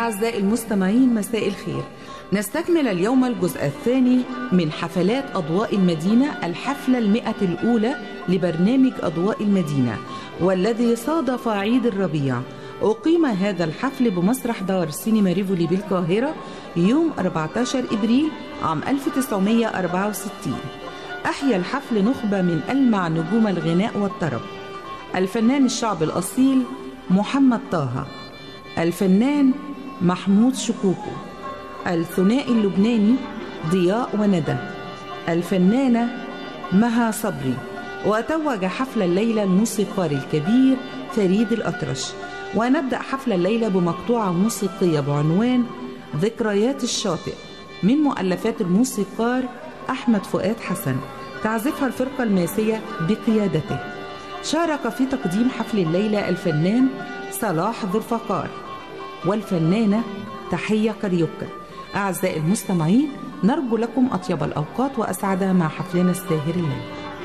أعزائي المستمعين مساء الخير نستكمل اليوم الجزء الثاني من حفلات أضواء المدينة الحفلة المئة الأولى لبرنامج أضواء المدينة والذي صادف عيد الربيع أقيم هذا الحفل بمسرح دار سينما ريفولي بالقاهرة يوم 14 إبريل عام 1964 أحيا الحفل نخبة من ألمع نجوم الغناء والطرب الفنان الشعب الأصيل محمد طه الفنان محمود شكوكو الثنائي اللبناني ضياء وندى الفنانة مها صبري وتوج حفل الليلة الموسيقار الكبير فريد الأطرش ونبدأ حفل الليلة بمقطوعة موسيقية بعنوان ذكريات الشاطئ من مؤلفات الموسيقار أحمد فؤاد حسن تعزفها الفرقة الماسية بقيادته شارك في تقديم حفل الليلة الفنان صلاح ذو الفقار والفنانة تحية كاريوكا أعزائي المستمعين نرجو لكم أطيب الأوقات وأسعدها مع حفلنا الساهر الليل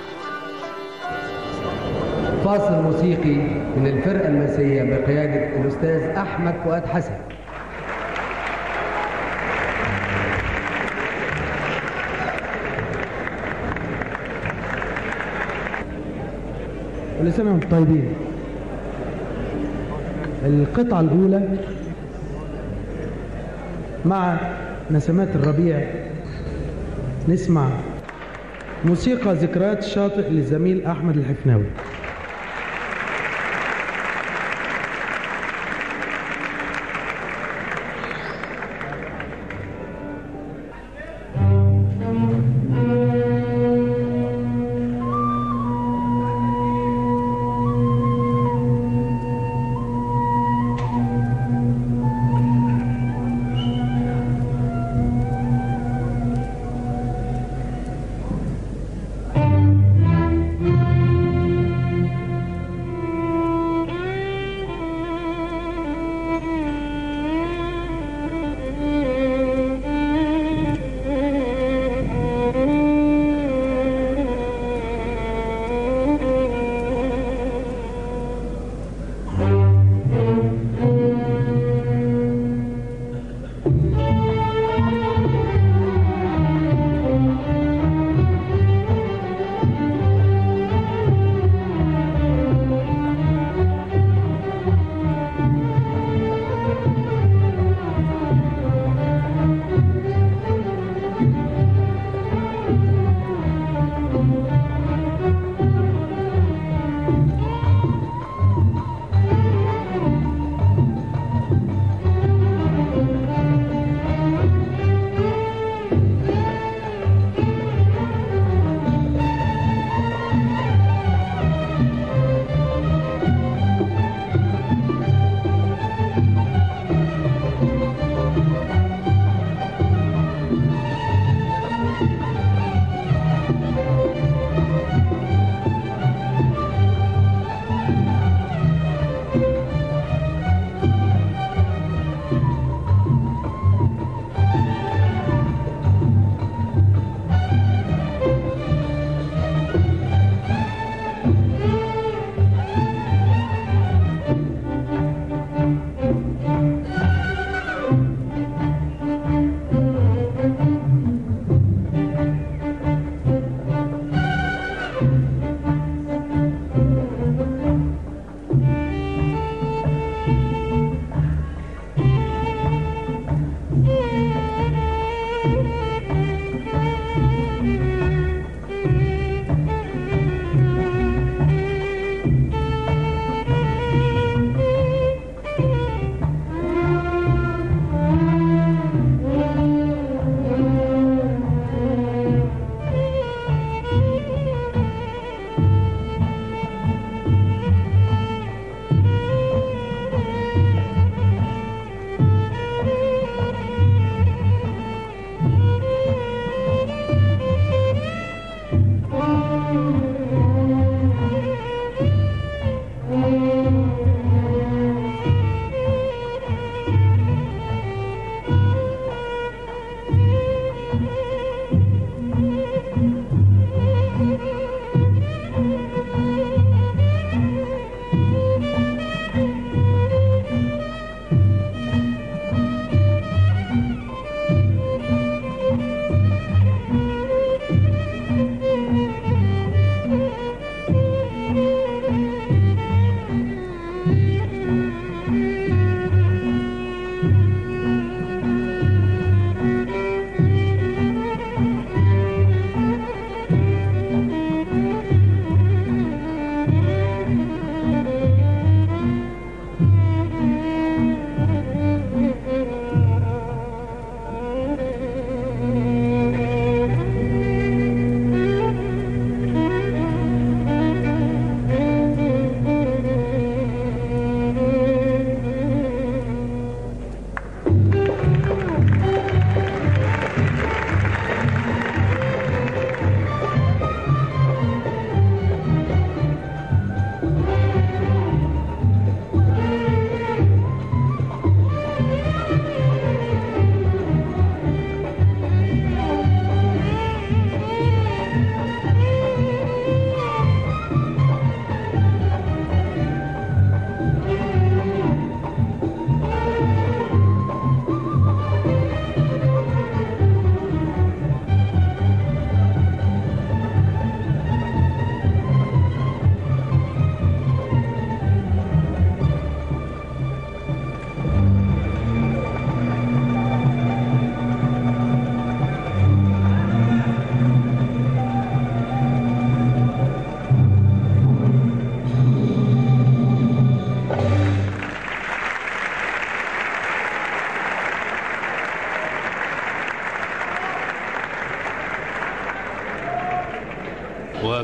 فاصل موسيقي من الفرقة المسية بقيادة الأستاذ أحمد فؤاد حسن كل سنة وانتم طيبين القطعة الأولى مع نسمات الربيع نسمع موسيقى ذكريات الشاطئ للزميل أحمد الحفناوي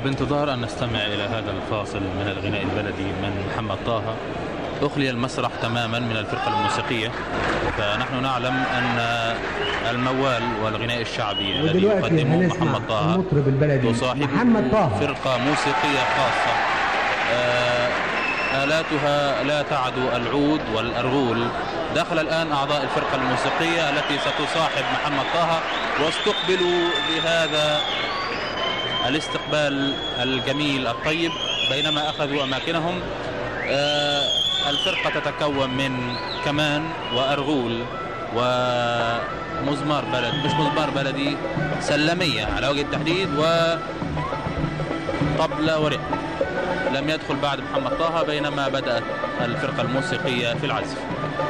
وبانتظار أن نستمع إلى هذا الفاصل من الغناء البلدي من محمد طه أخلي المسرح تماما من الفرقة الموسيقية فنحن نعلم أن الموال والغناء الشعبي الذي ودلوقتي يقدمه هنسمع محمد طه المطرب البلدي تصاحب محمد طه فرقة موسيقية خاصة آه، آلاتها لا تعدو العود والأرغول دخل الآن أعضاء الفرقة الموسيقية التي ستصاحب محمد طه واستقبلوا بهذا الاستقبال الجميل الطيب بينما أخذوا أماكنهم آه، الفرقة تتكون من كمان وأرغول ومزمار بلد مش مزمار بلدي سلمية على وجه التحديد وطبلة ورق لم يدخل بعد محمد طه بينما بدأت الفرقة الموسيقية في العزف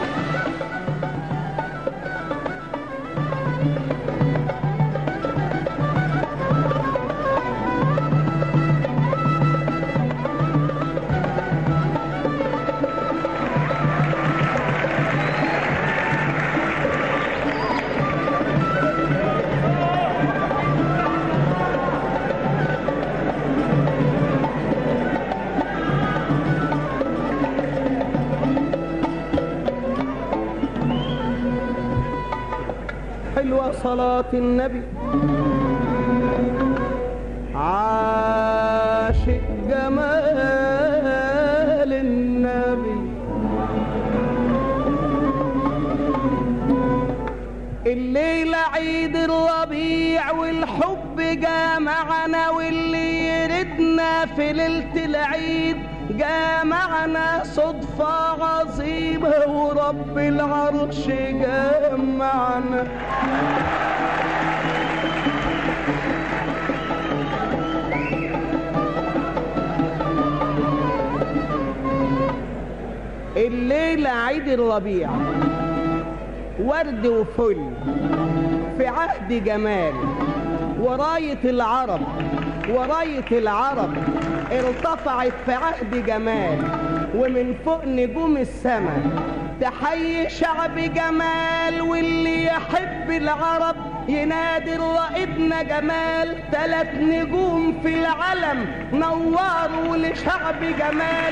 حلوة صلاة النبي عاشق جمال النبي الليلة عيد الربيع والحب جامعنا واللي يردنا في ليلة العيد جامعنا صدفة عظيمة ورب العرش جامعنا الليلة عيد الربيع ورد وفل في عهد جمال وراية العرب وراية العرب ارتفعت في عهد جمال ومن فوق نجوم السماء تحيي شعب جمال واللي يحب العرب ينادي رائدنا جمال تلات نجوم في العلم نوروا لشعب جمال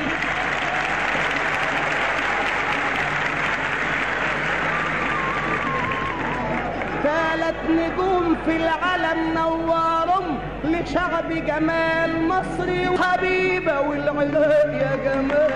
ثلاث نجوم في العلم نورهم لشعب جمال مصري وحبيبة والعراق يا جمال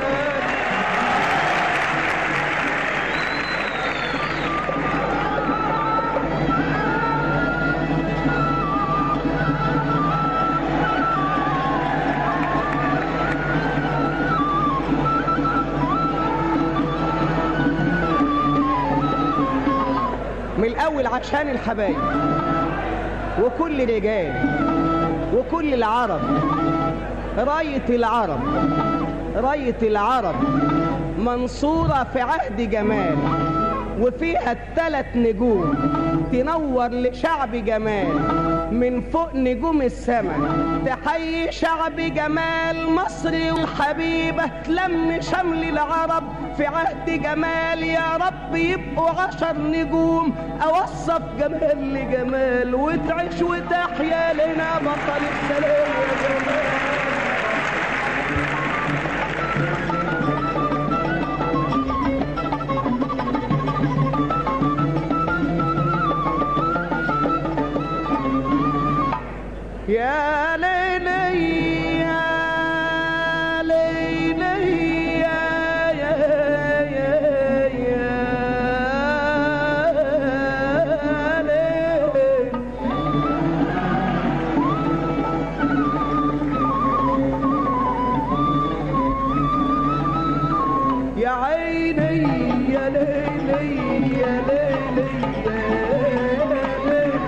من الأول عشان الحبايب وكل رجال وكل العرب راية العرب راية العرب منصورة في عهد جمال وفيها التلات نجوم تنور لشعب جمال من فوق نجوم السماء تحيي شعب جمال مصري والحبيبة تلم شمل العرب في عهد جمال يا رب يبقوا عشر نجوم أوصف جمال لجمال وتعيش وتحيا لنا بطل السلام يا جمال يا ليلي يا ليلي يا يا يا يا ليلي يا عيني يا ليلي يا ليلي يا ليلي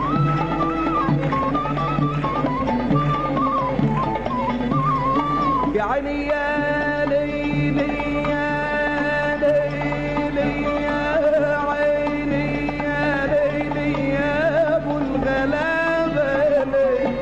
يا عيني يا ليلي يا ليلي يا عيني يا ليلي يا ابو الغلابه ليلي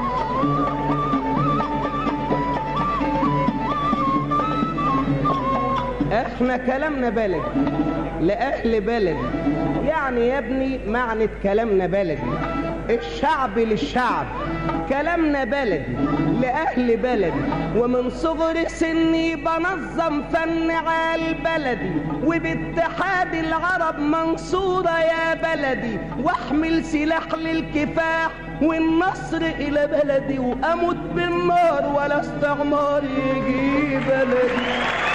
احنا كلامنا بلدي لاهل بلدي يعني يا ابني معنى كلامنا بلدي الشعب للشعب كلامنا بلدي لأهل بلدي ومن صغر سني بنظم فن عال بلدي وباتحاد العرب منصورة يا بلدي واحمل سلاح للكفاح والنصر إلى بلدي وأموت بالنار ولا استعمار يجي بلدي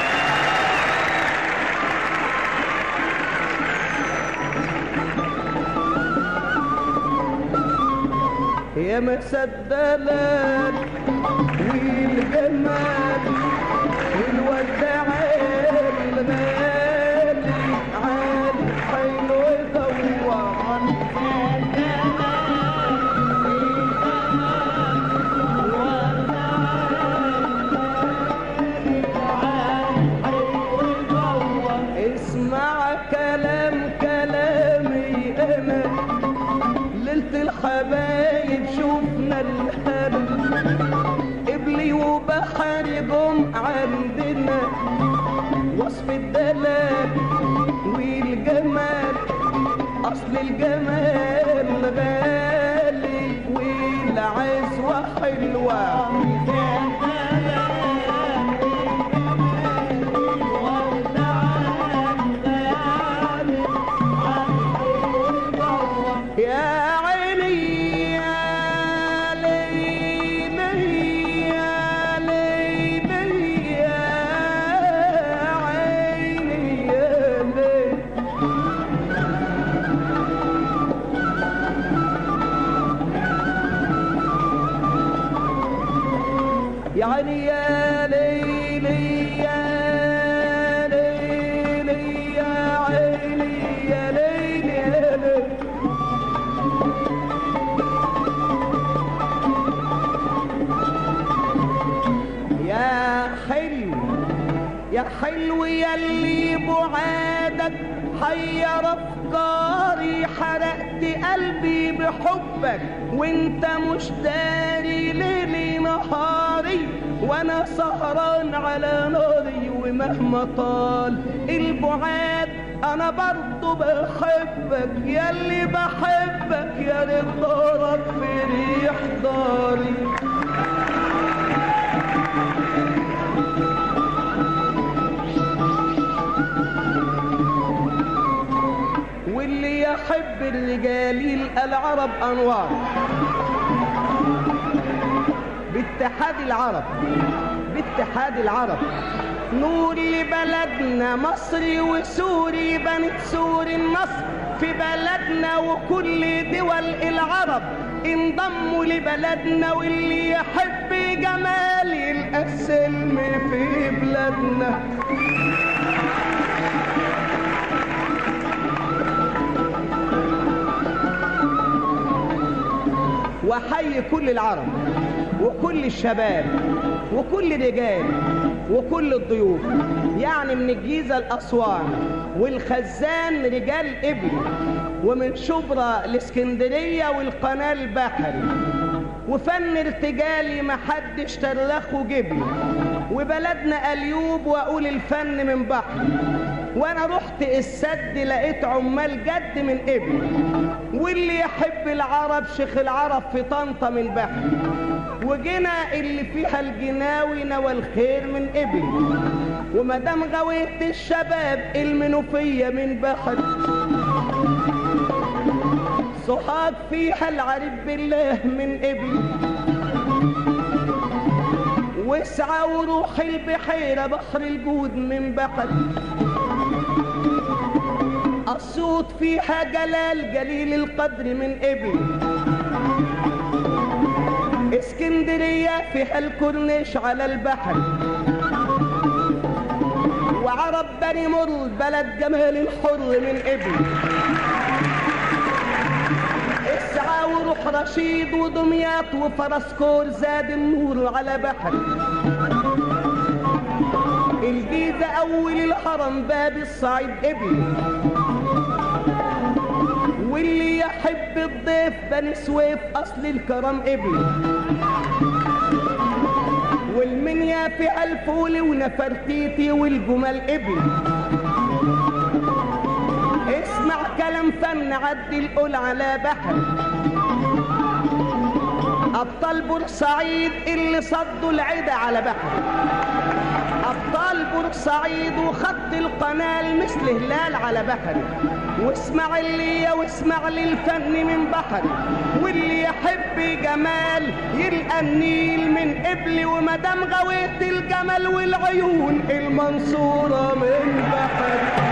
يا مسدلات والجمال والوداع الغالي عالي حلو يدور اسمع كلام كلامي انا ليلة الحبايب شوفنا الهنا قبلي وبحر جم عندنا وصف الدلال والجمال اصل الجمال غالي والعزوة حلوة يا عيني يا ليلي يا ليلي يا عيني يا ليلي يعني يا ليلي يا ليلي يا عيني يا ليلي يا ليلي يا حلو يا حلو يلي بعادك حير افكاري حرقت قلبي بحبك وانت مش داري ليلي نهاري وانا سهران على ناري ومهما طال البعاد انا برضو بحبك يلي بحبك يا ريت دارك في ريح داري واللي يحب الرجال يلقى العرب انوار باتحاد العرب باتحاد العرب نور لبلدنا مصري وسوري بنت سور النصر في بلدنا وكل دول العرب انضموا لبلدنا واللي يحب جمال يلقى السلم في بلادنا وحي كل العرب وكل الشباب وكل الرجال وكل الضيوف يعني من الجيزة الأسوان والخزان رجال إبل ومن شبرا الإسكندرية والقناة البحري وفن ارتجالي محدش ترلخه جبلي وبلدنا أليوب وأقول الفن من بحر وانا رحت السد لقيت عمال جد من ابني واللي يحب العرب شيخ العرب في طنطا من بحر وجينا اللي فيها الجناوي نوى الخير من ابني ومدام غويت الشباب المنوفية من بحر صحاب فيها العرب بالله من ابني واسعى وروح البحيرة بحر الجود من بحر الصوت فيها جلال جليل القدر من ابن اسكندرية فيها الكورنيش على البحر وعرب بني مر بلد جمال الحر من ابن اسعى وروح رشيد ودمياط وفرسكور زاد النور على بحر الجيزة أول الهرم باب الصعيد ابن واللي يحب الضيف بني سويف أصل الكرم ابن والمنيا في الفول ونفرتيتي والجمل ابن اسمع كلام فن عد القول على بحر أبطال بورسعيد اللي صدوا العدا على بحر أبطال بورسعيد وخط القناة مثل هلال على بحري واسماعيلية واسماعيل الفن من بحري واللي يحب جمال يلقى النيل من قبلي ومدام غويت الجمل والعيون المنصورة من بحري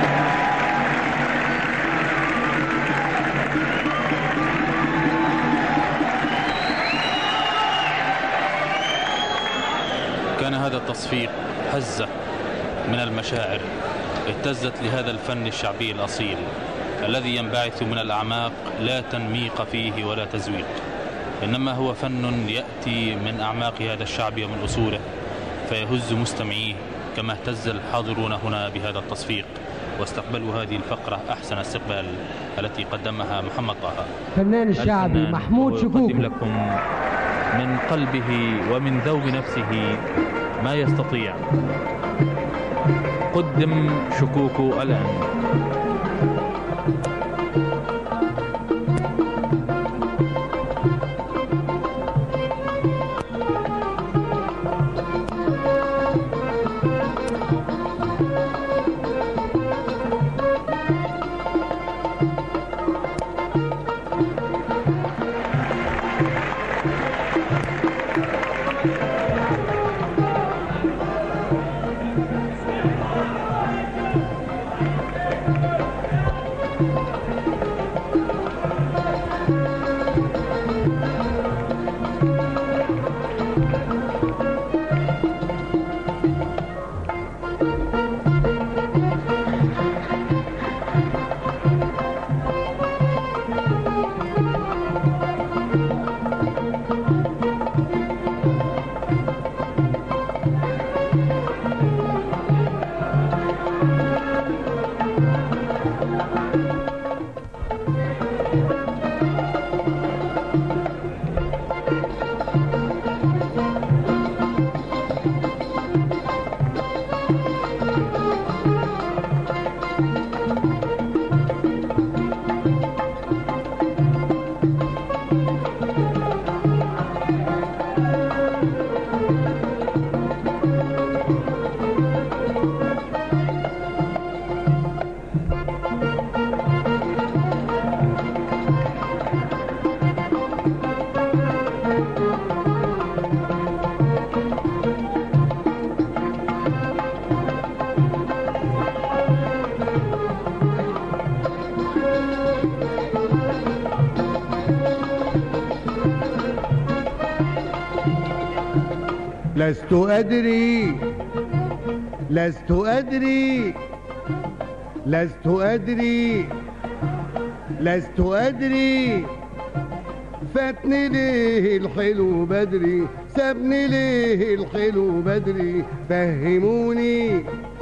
كان هذا التصفيق هزة من المشاعر اهتزت لهذا الفن الشعبي الأصيل الذي ينبعث من الأعماق لا تنميق فيه ولا تزويق إنما هو فن يأتي من أعماق هذا الشعب ومن أصوله فيهز مستمعيه كما اهتز الحاضرون هنا بهذا التصفيق واستقبلوا هذه الفقرة أحسن استقبال التي قدمها محمد طه فنان الشعبي الفنان محمود هو شكوكو يقدم لكم من قلبه ومن ذوب نفسه ما يستطيع قدم شكوكو الآن لست أدري لست أدري لست أدري لست أدري فاتني ليه الحلو بدري سابني ليه الحلو بدري فهموني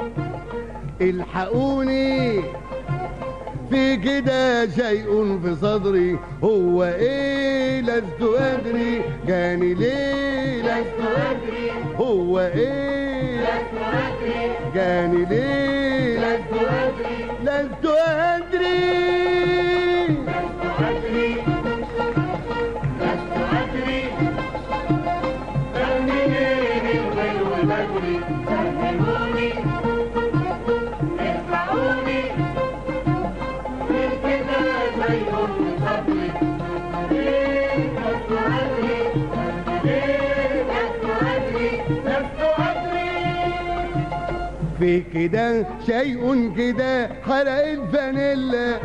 الحقوني في كده شيء في صدري هو ايه لست ادري جاني ليه لست ادري هو ايه لست ادري جاني ليه لست ادري لست ادري في كده شيء كده حرق الفانيلا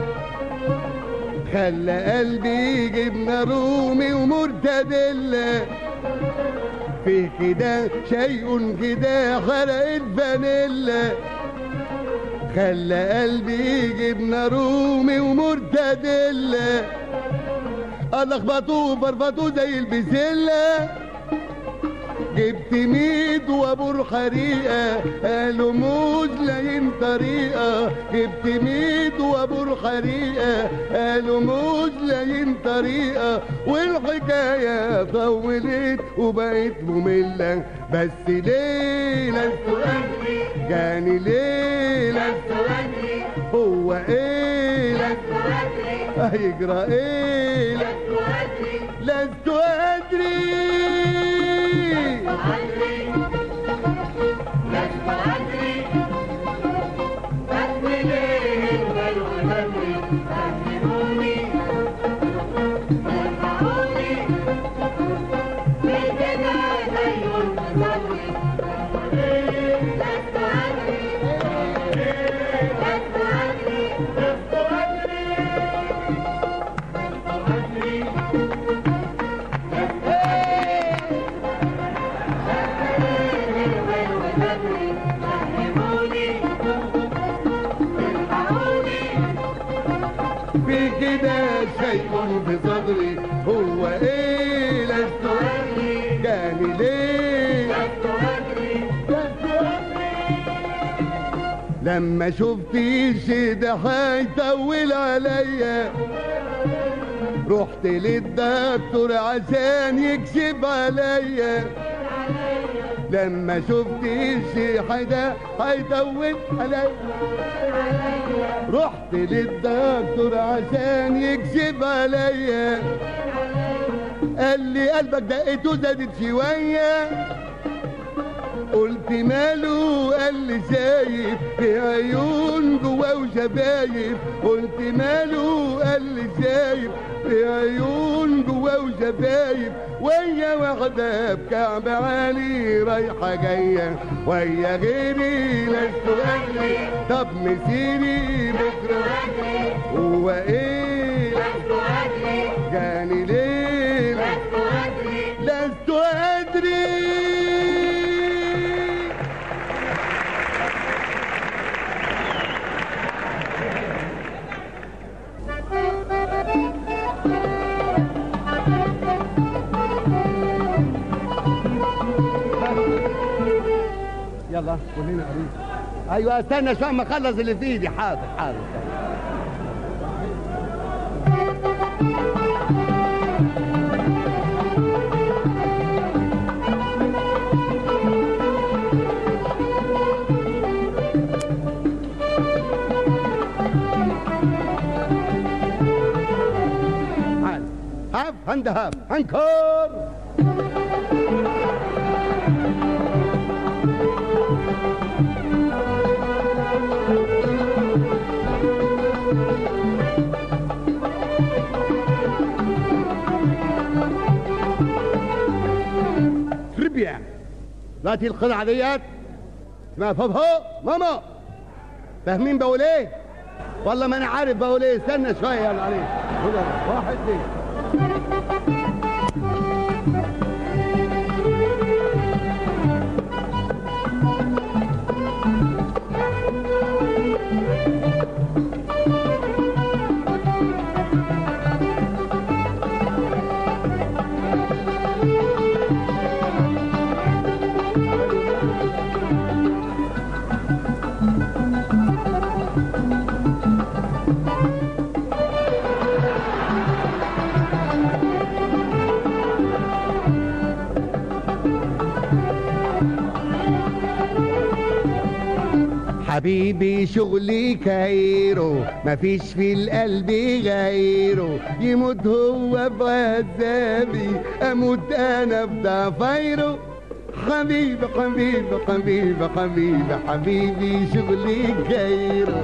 خلى قلبي جبنة رومي ومرتديلا في كده شيء كده حرق الفانيلا خلى قلبي جبنة رومي ومرتديلا ألخبطوه وفرفطوه زي البسلة جبت ميد وابور حريقة قالوا موز لاين طريقة جبت ميد وابور حريقة قالوا موز لاين طريقة والحكاية طولت وبقت مملة بس ليه لست أدري جاني ليه لست أدري هو ايه لست أدري هيجرى ايه لست أدري لست أدري في كده شيء في صدري هو ايه لست ادري جاني ليه لست ادري لست ادري لما شفت الشي ده هيطول عليا رحت للدكتور عشان يكشف عليا لما شفت الشي ده هيطول عليا رحت للدكتور عشان يكشف عليا قال لي قلبك دقته زادت شوية قلت ماله قال لي شايف في عيون جوا وشفايف قلت ماله قال لي شايف في عيون جوا وشفايف ويا واحدة بكعب عالي رايحة جاية ويا غيري لست أدري طب مسيري بكرة هو إيه جاني ليه لست أدري يلا قولينا قريب ايوه استنى شويه ما اخلص اللي في ايدي حاضر حاضر تعال. هاف هند هاف هنكر تربية دلوقتي القطعة ديت اسمها فوفو ماما فاهمين بقول ايه؟ والله ما انا عارف بقول ايه استنى شوية يلا عليك خد واحد اثنين حبيبي شغلي كايرو مفيش في القلب غيره يموت هو بعذابي اموت انا بضفايره حبيبي حبيبي حبيبي حبيبي حبيبي شغلي كايرو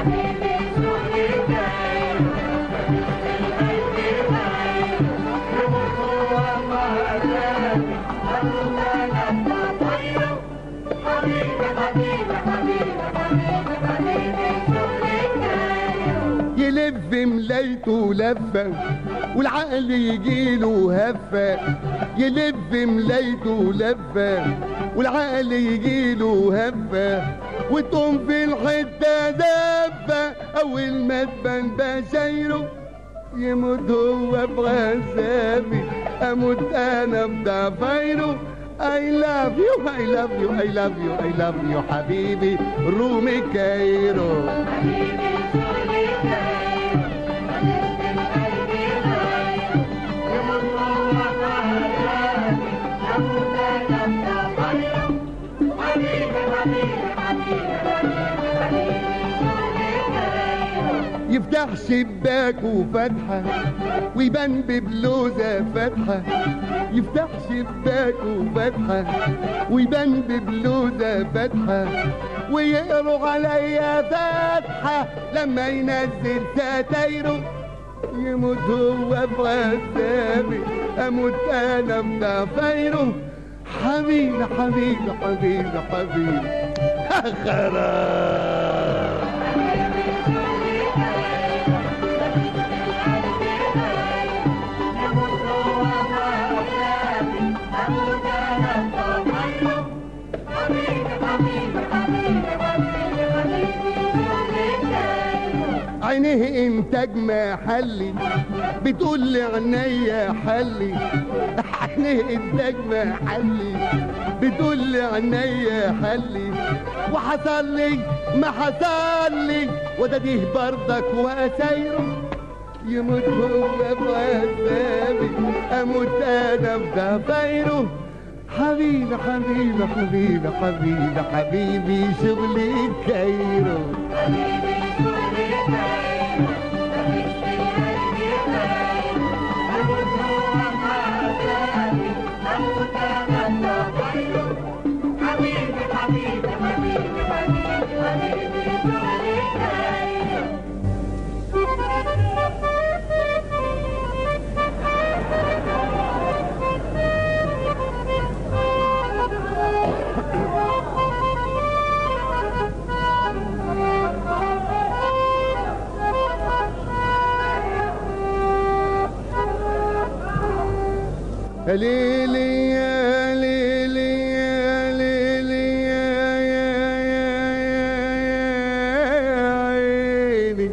يلف ملايته لفة والعقل يجيله هفة يلف ملايته لفة والعقل يجيله هفة وتقوم في الحتة دفة أول ما تبان بشايره يموت هو بغزابي أموت أنا بضفايره I love you, I love you, I love you, I love you حبيبي رومي كايرو يفتح شباكه فتحة ويبان ببلوزة فتحة يفتح شباكه فتحة ويبان ببلوزة فتحة ويقروا عليا فتحة لما ينزل ستايره يموت هو بغسامي اموت انا بضفايره حبيبي حبيبي حبيبي حبيبي خلاص عينيه انتاج محلي بتقول لي عينيا حلي عينيه انتاج محلي بتقول لي عينيا حلي وحصل لي ما حصل لي وده ديه برضك واسايره يموت هو بغسامي اموت انا بضفايره حبيبي حبيبي حبيبي حبيبي حبيبي شغلي كايرو يا ليلي يا ليلي يا ليلي يا يا يا يا يا عيني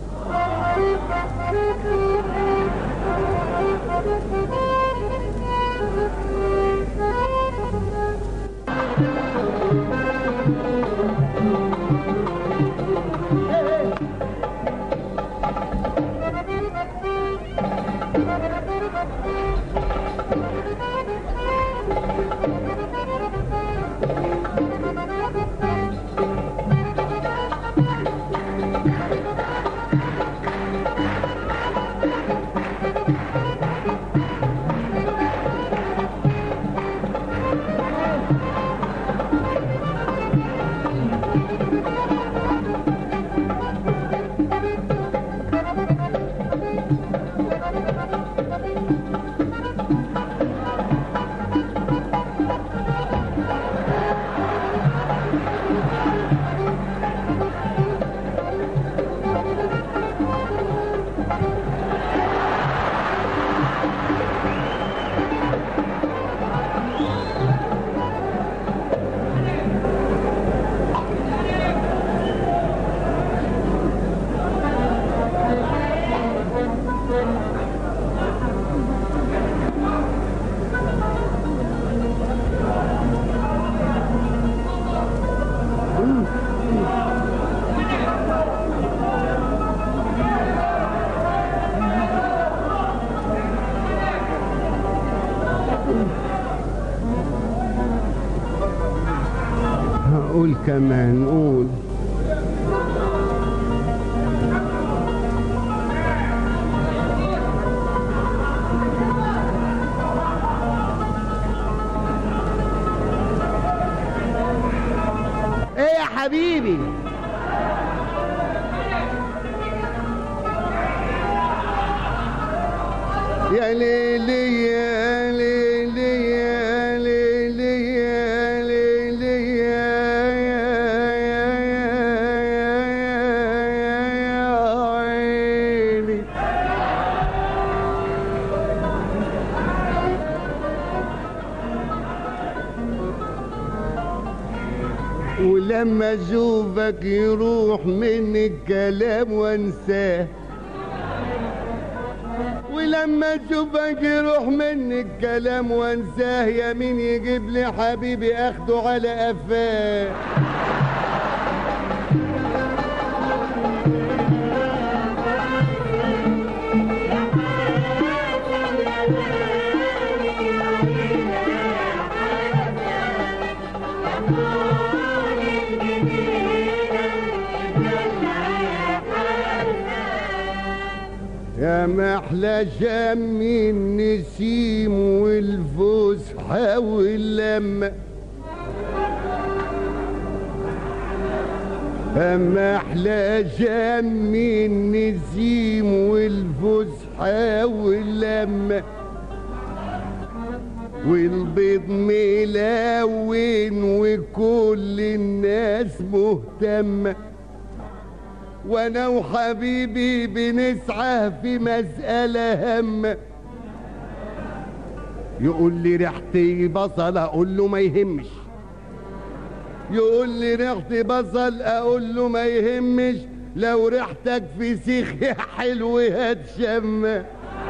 هقول كمان قول ايه يا حبيبي يا ليلي يا ليلي يا ليلي يا ليلي يا يا يا يا يا يا عيني ولما اشوفك يروح من الكلام وانساه ولما اشوفك يروح مني الكلام وانساه يا مين يجيب لي حبيبي اخده على قفاه يا محلى شم النسيم والفسحة واللمة أما أحلى شم النسيم والفسحة واللمة والبيض ملون وكل الناس مهتمة وانا وحبيبي بنسعى في مسألة هامة يقول لي ريحتي بصل اقول له ما يهمش يقول لي ريحتي بصل اقول له ما يهمش لو ريحتك في سيخ يا حلو هتشم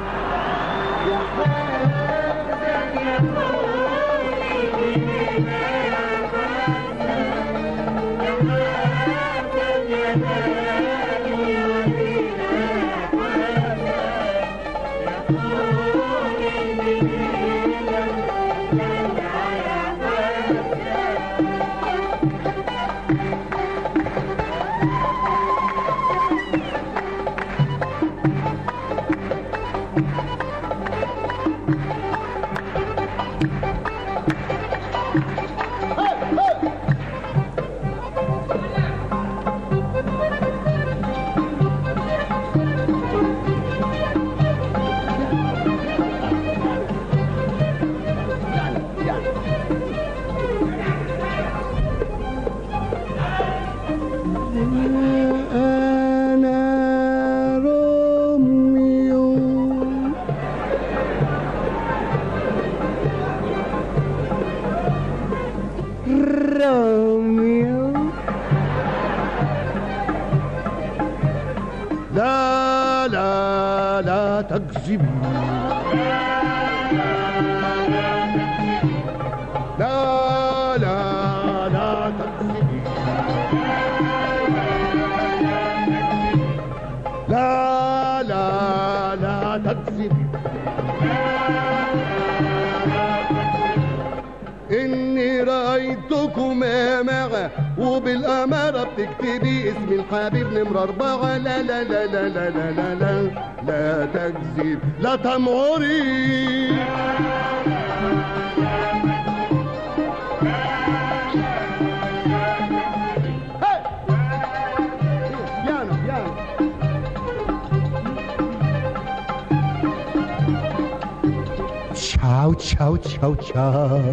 أنا روميو روميو لا لا لا تكذب لا لا لا تكذب لا لا لا تكذب إني رأيتكما معا وبالأمارة بتكتبي اسم الحبيب نمرة أربعة لا لا لا لا لا لا لا لا لا تكذب لا تمعري هاي! بيانو بيانو Ciao, ciao, ciao, ciao.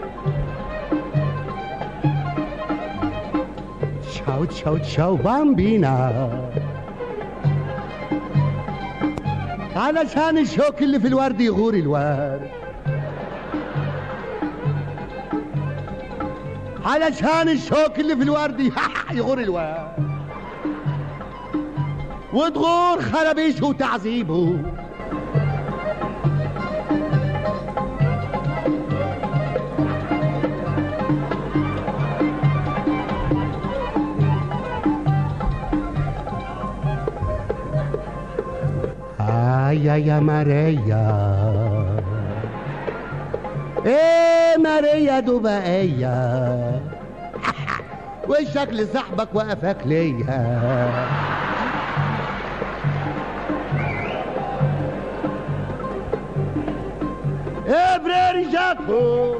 Ciao, ciao, ciao, bambina. علشان الشوك اللي في الورد يغور الورد علشان الشوك اللي في الورد يغور الورد وتغور خرابيشه وتعذيبه Ay, ay, ay, Maria. ايه ماريا دبائية وشك لصاحبك وقفك ليا ايه بريري جاكو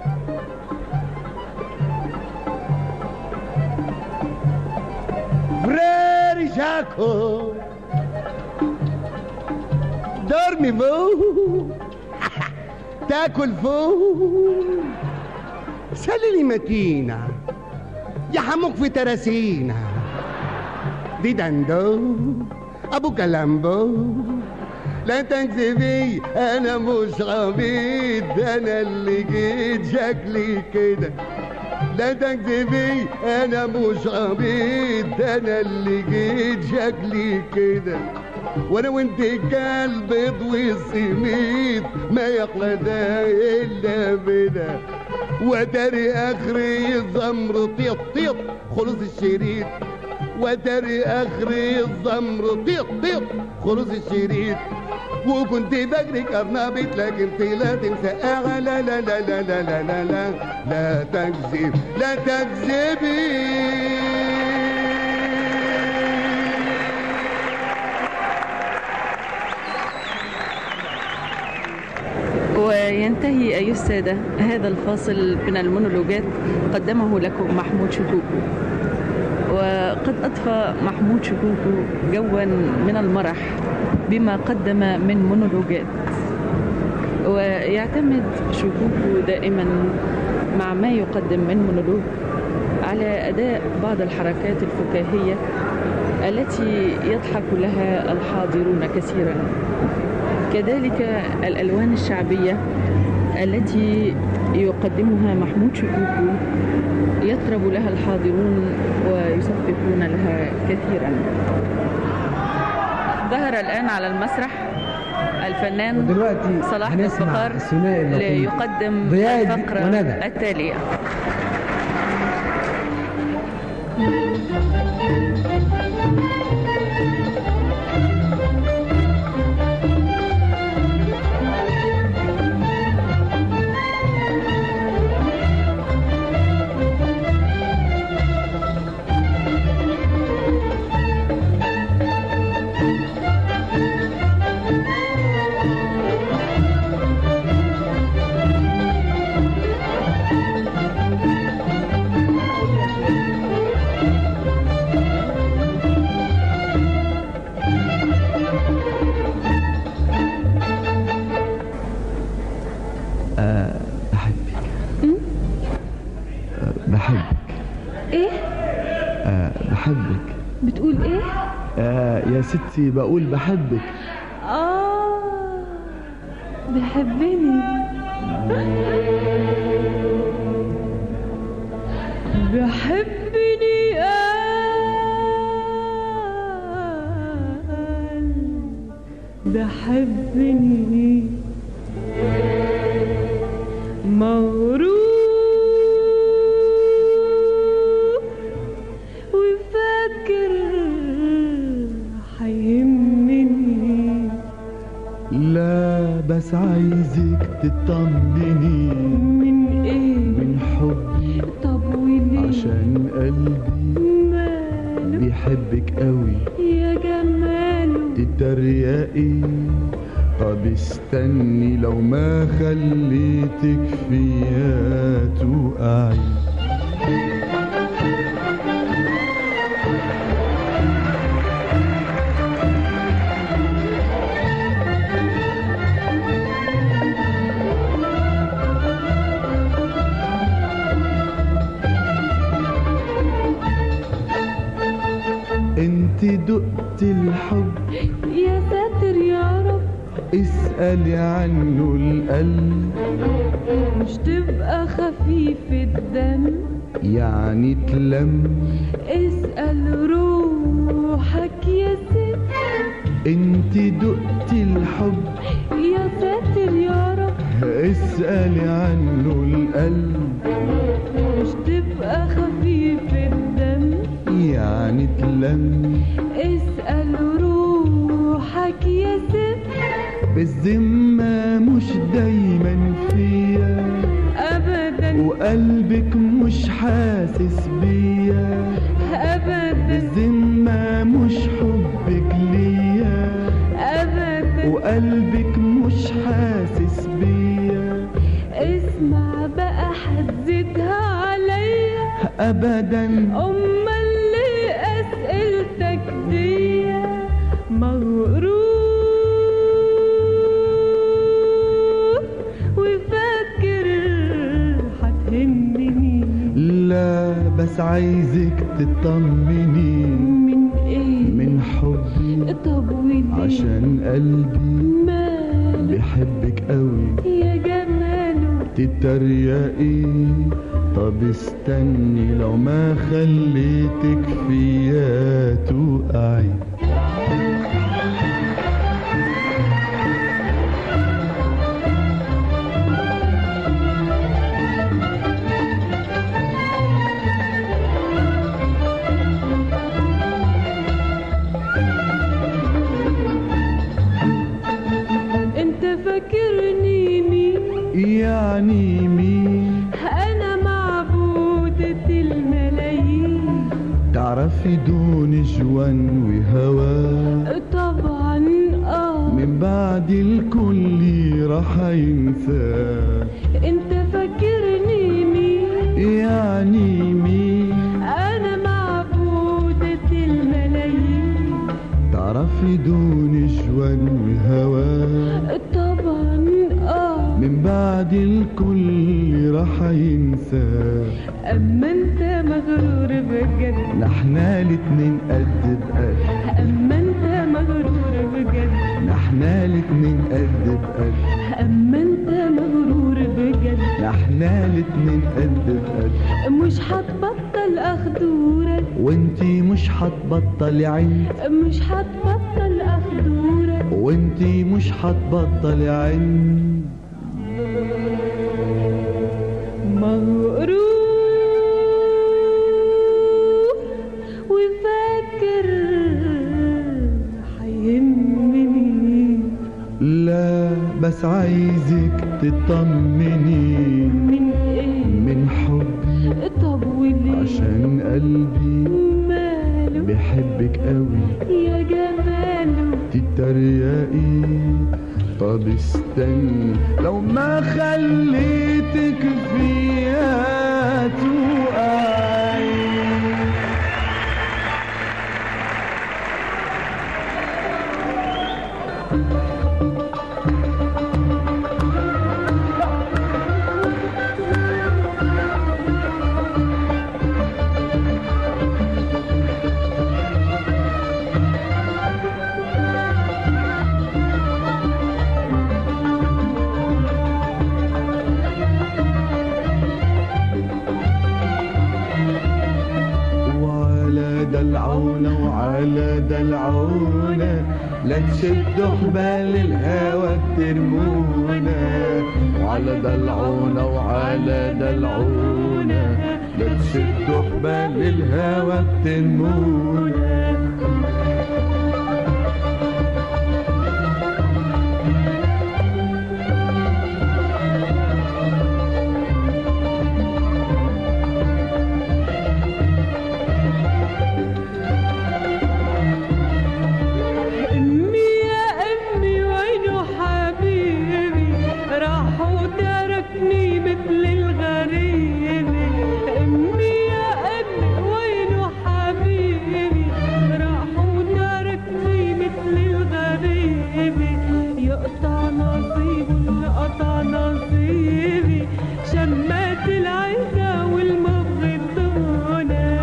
بريري جاكو dormi فوق تاكل فوق سللي متينة يا حموك في تراسينا دي دندو ابو كلامبو لا تكذبي انا مش عبيد انا اللي جيت شكلي كده لا تكذبي انا مش عبيد انا اللي جيت شكلي كده وانا وانت كالبيض والسميد ما يخلى ده الا بدا وداري اخري الزمر طيط طيط خلص الشريط وداري اخري الزمر طيط طيط خلص الشريط وكنت بجري ارنبت لكن طلعت مسقعه لا لا لا لا لا لا لا لا لا تكذب لا تكذبي ينتهي أيها السادة هذا الفاصل من المونولوجات قدمه لكم محمود شكوكو وقد أضفى محمود شكوكو جوا من المرح بما قدم من مونولوجات ويعتمد شكوكو دائما مع ما يقدم من مونولوج على أداء بعض الحركات الفكاهية التي يضحك لها الحاضرون كثيرا كذلك الألوان الشعبية التي يقدمها محمود شكوكو يطرب لها الحاضرون ويصفقون لها كثيرا ظهر الآن على المسرح الفنان ودلوقتي صلاح هنسمع الصقار الثنائي اللطيف. ليقدم ضياء الفقرة وندى. التالية بحبك آه، بحبك ايه آه، بحبك بتقول ايه آه، يا ستي بقول بحبك اه بحبني بحبني قال بحبني مغرور وفاكر حيهمني لا بس عايزك تطمني من ايه من حبي طب وليه عشان قلبي ماله بيحبك قوي يا جماله تتريقي طب استني لو ما خليتك فيها تقعي انت دقت الحب يا ساتر يا رب اسألي عنه القلب مش تبقى خفيف الدم يعني تلم اسأل روحك يا ست انت دقت الحب يا ساتر يا رب اسألي عنه القلب مش تبقى خفيف الدم يعني تلم اسأل روحك يا ست بالذمة مش دايما فيا أبدا وقلبك مش حاسس بيا أبدا بالذمة مش حبك ليا أبدا وقلبك مش حاسس بيا اسمع بقى حزتها عليا ابدا أما اللي أسئلتك دي مغرور وفاكر هتهمني لا بس عايزك تطمني من ايه من حبي طب وليه عشان قلبي مال بيحبك قوي يا جماله تتريقي طب استني لو ما خليتك فيها تقعي انت فاكرني مين يعني مين انا معبودة الملايين تعرفي دون جوان وهوا طبعا اه من بعد الكل راح ينساك انت فاكرني مين يعني مين انا معبودة الملايين تعرف دون جوان وهواك طبعا اه من بعد الكل راح ينساك اما انت مغرور بجد نحنا الاتنين قد بقد اما انت مغرور بجد نحنا الاتنين قد بقد اما انت مغرور بجد نحنا الاتنين قد بقد مش هتبطل اخدورك وانتي مش هتبطل عين مش هتبطل اخدورك وانتي مش هتبطل عين مغرور وفاكر هيهمني لا بس عايزك تطمني من ايه من حبي طب وليه عشان قلبي ماله بحبك قوي يا جماله تتريقي طب استني لو ما خليتك فيها تقعي وعلى دلعونة وعلى دلعونة لا تشدوا حبال الهوى ترمونا وعلى دلعونة وعلى دلعونة لا تشدوا حبال الهوى ترمونا امي يا امي وينه حبيبي راح وتركني مثل الغريب امي يا امي وينه حبيبي راح وتركني مثل الغريب يقطع نصيبه اللي قطع نصيبي شمات العزة والمبغضونة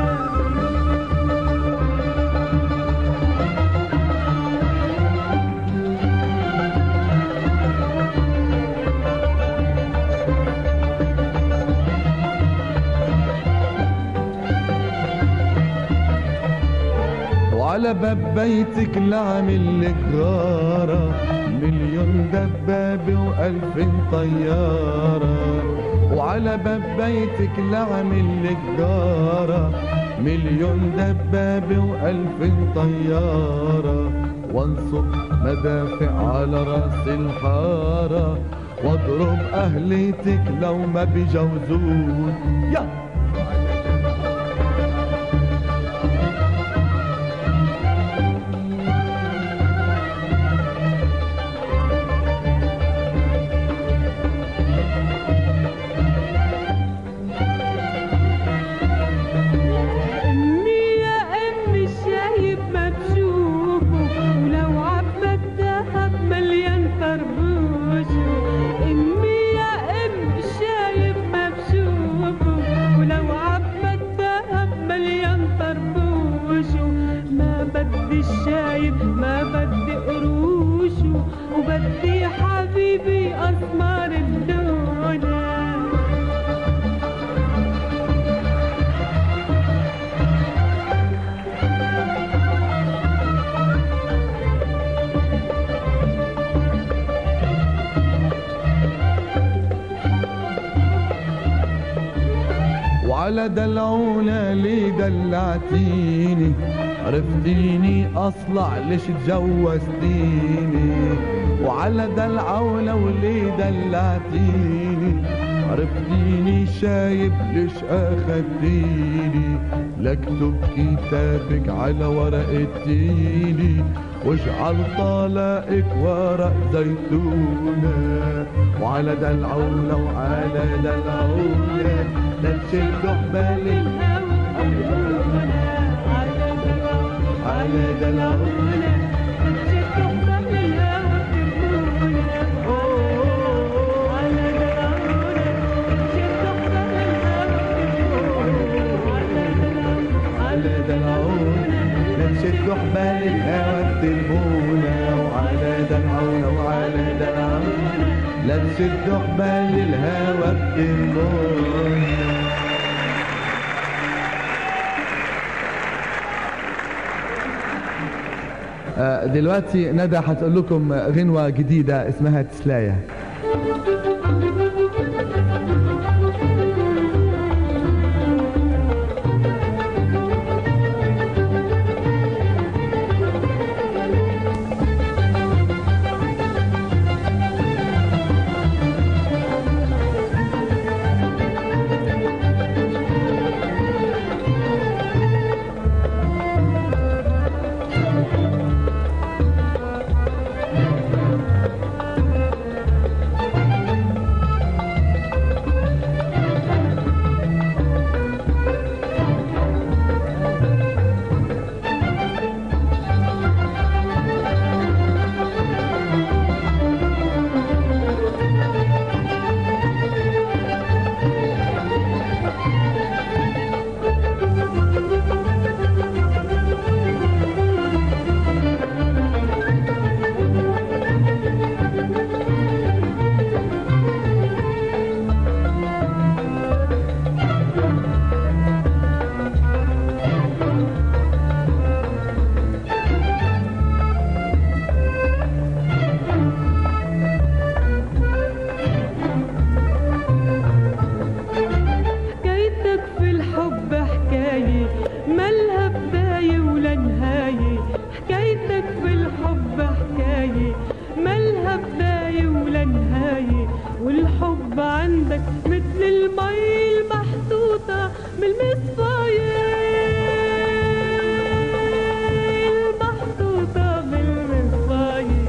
وعلى باب بيتك لعمل لك غارة مليون دبابة وألف طيارة وعلى باب بيتك لعمل لك غارة مليون دبابة وألف طيارة وانصب مدافع على راس الحارة واضرب أهليتك لو ما بيجوزون يا امي يا امي الشايب ما بشوفه ولو عبى الذهب مليان طربوشه امي يا امي الشايب ما بشوفه ولو عبى الذهب مليان طربوشه ما بدي الشايب ما بدي قروشه وبدي حبيبي اسمار الدنيا وعلى دلعونا ليه دلعتيني عرفتيني اصلع ليش تجوزتيني وعلى دلعونا وليه دلعتيني عرفتيني شايب ليش اخدتيني لاكتب كتابك على ورقة تيني واجعل طلائك ورق زيتونة وعلى دلعونة وعلى دلعونة لا تشدوا حبالي على دلعونة على دلعونة لا تشدوا حبال الهوى بتلمونا وعلى دلعونة وعلى دلعونة لا تشدوا حبال الهوى بتلمونا آه، دلوقتي ندى هتقول لكم غنوة جديدة اسمها تسلاية حكايتك في الحب حكاية مالها بداية ولا نهاية حكايتك في الحب حكاية مالها بداية ولا نهاية والحب عندك مثل المي المحطوطة من المصفاية المحطوطة بالمصفاية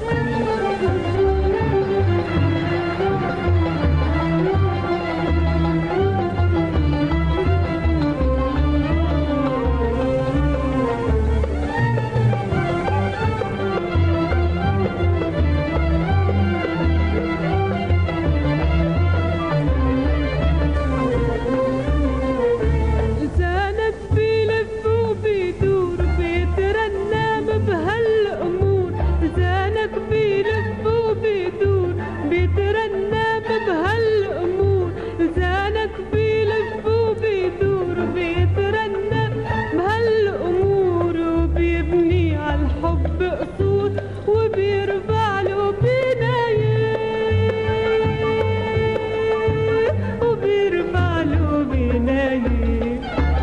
لسانك بيلف وبيدور بيترنم بهالأمور لسانك بيلف وبيدور بيترنم بهالأمور لسانك بيلف وبيدور بيترنم بهالأمور وبيبني عالحب قصور وبيرفع له بنايه وبيرفع له بنايه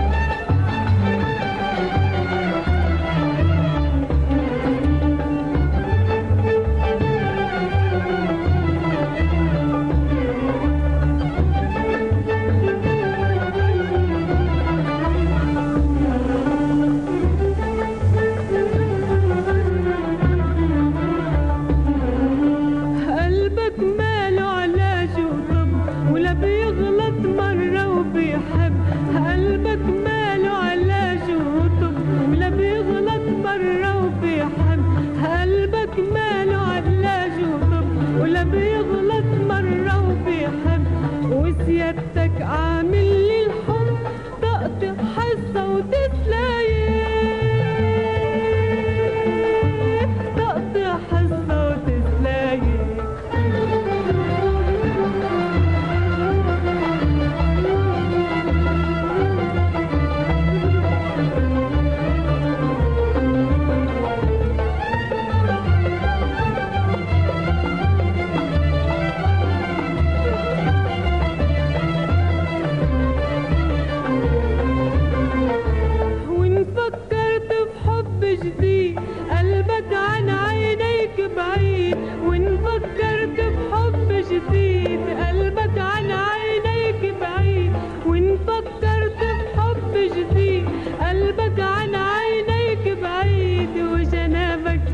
قلبك ماله علاج وطب ولا بيغلط مرة وبيحب قلبك ماله علاج وطب ولا بيغلط مرة وبيحب قلبك ماله علاج وطب ولا بيغلط مرة وبيحب وسيادتك عامل لي الحب تقطع حصة وتسلايه تقطع حصة وتسلايه وان فكرت بحب جديد قلبك عن عينيك بعيد وان فكرت بحب جديد قلبك عن عينيك بعيد وان فكرت بحب جديد قلبك عن عينيك بعيد وجنابك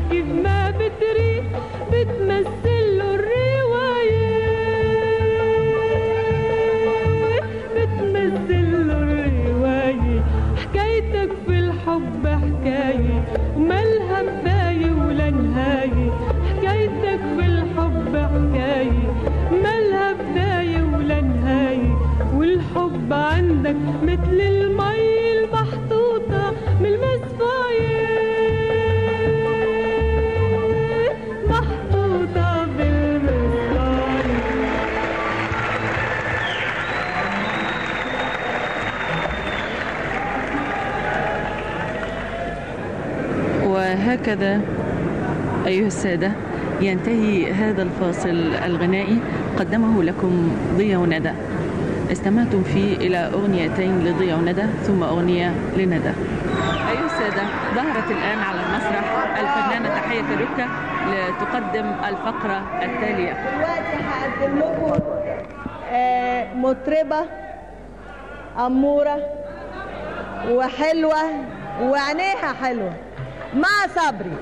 وهكذا أيها السادة ينتهي هذا الفاصل الغنائي قدمه لكم ضيا وندى استمعتم فيه إلى أغنيتين لضيا وندى ثم أغنية لندى أيها السادة ظهرت الآن على المسرح الفنانة تحية الركة لتقدم الفقرة التالية دلوقتي هقدم لكم آه، مطربة أمورة وحلوة وعينيها حلوة مع صبري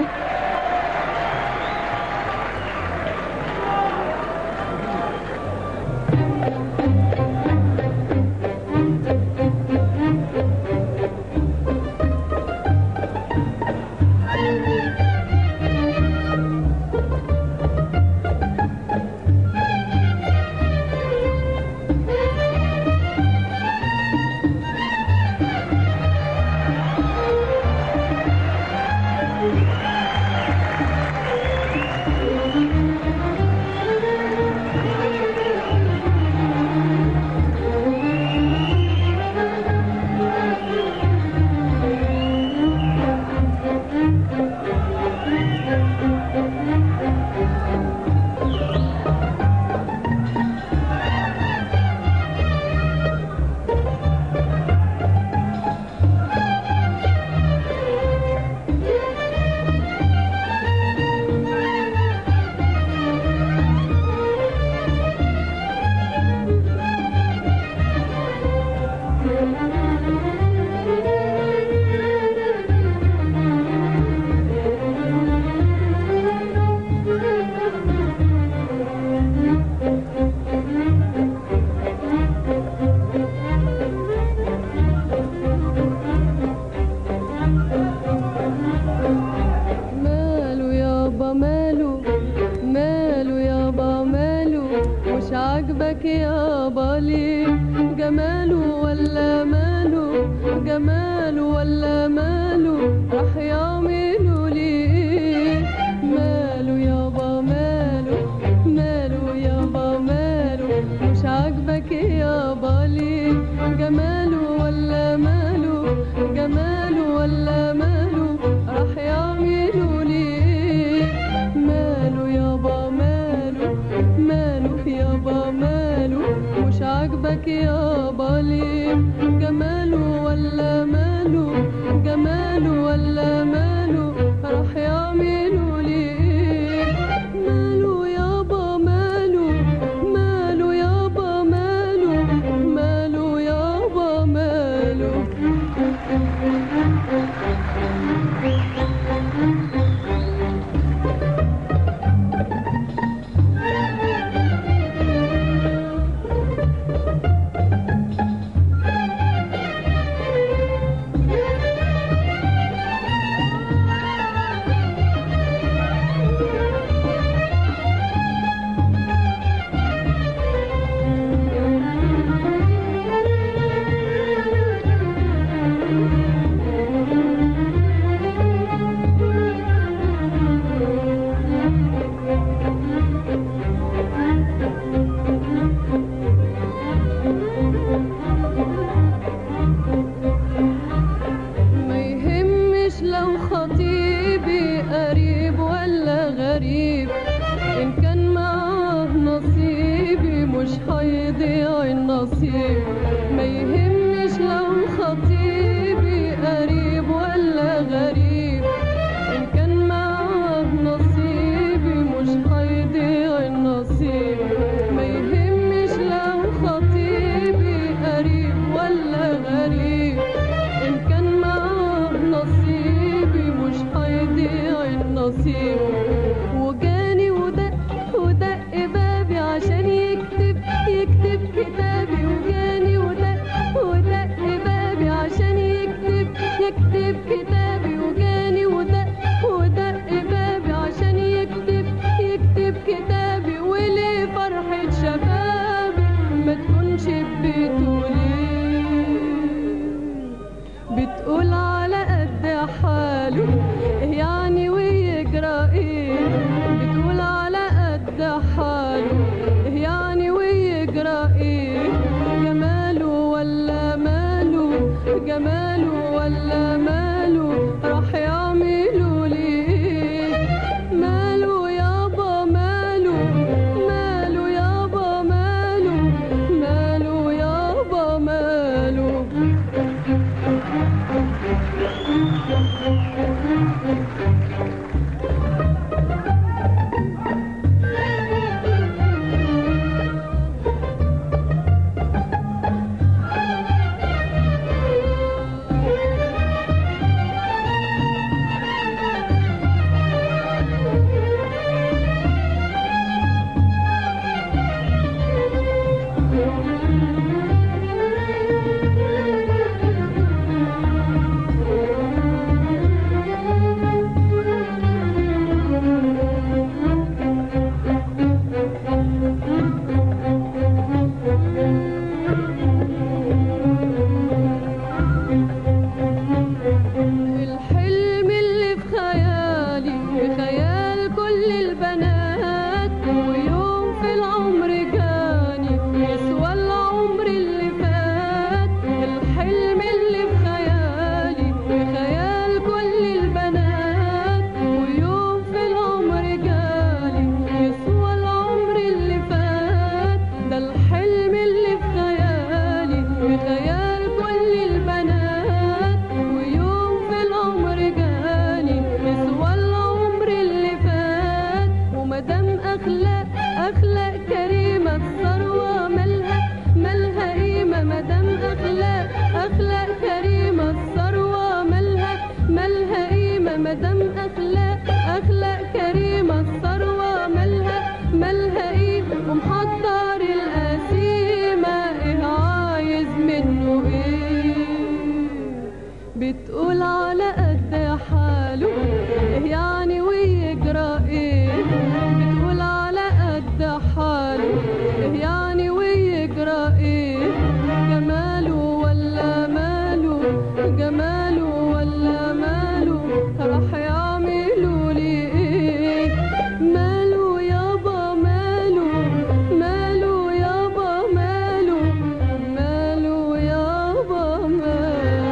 ماله يابا ماله ماله يابا ماله مش عاجبك يابا ليه جماله ولا ماله جماله ولا ماله راح يعملوا ليه ماله يابا ماله ماله يابا ماله مش عاجبك يابا ليه جماله ولا ماله جماله ولا ماله راح يعملوا ليه ماله يابا ماله ماله يابا ماله مش عاجبك يابا ليه جماله ولا ماله جماله ولا ماله راح يعملوا ليه ماله يابا ماله ماله يابا ماله ماله يابا ماله ما يهمش لو خطيبي قريب ولا غريب إن كان معاه نصيبي مش هيضيع النصيب ما يهمش لو خطيبي قريب ولا غريب إن كان معاه نصيبي مش هيضيع النصيب ما يهمش لو خطيبي قريب ولا غريب إن كان معاه نصيبي مش هيضيع النصيب وجاني ودق ودق بابي عشان يكتب يكتب كتابي وجاني ودق ودق بابي عشان يكتب يكتب كتابي وجاني ودق ودق بابي عشان يكتب يكتب كتابي وليه فرحة شبابي ما تكونش ببيته ليه بتقول على قد حاله يعني ويجرى ايه الحلم اللي في خيالي في خيال كل البنات ويوم في العمر جاني يسوى العمر اللي فات الحلم اللي في خيالي في خيال كل البنات ويوم في العمر جاني يسوى العمر اللي فات ده الحلم اللي في خيالي في خيال كل البنات ويوم في العمر جاني يسوى العمر اللي فات ومدام اخلاق اخلاق كريمه الثروه مالها مالها قيمه مدام اخلاق اخلاق كريمه الثروه مالها مالها قيمه مدام اخلاق اخلاق كريمه الثروه مالها مالها قيمه ومحضر القسيمه ايه عايز منه ايه بتقول على قد حاله إيه يعني ويجرى ايه بتقول على قد حاله إيه يعني ويجرى ايه جماله ولا ماله جماله ولا ماله راح يعملوا لي ايه ماله يابا ماله ماله يابا ماله ماله يابا ماله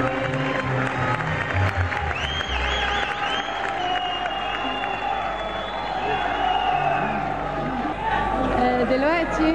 آه، دلوقتي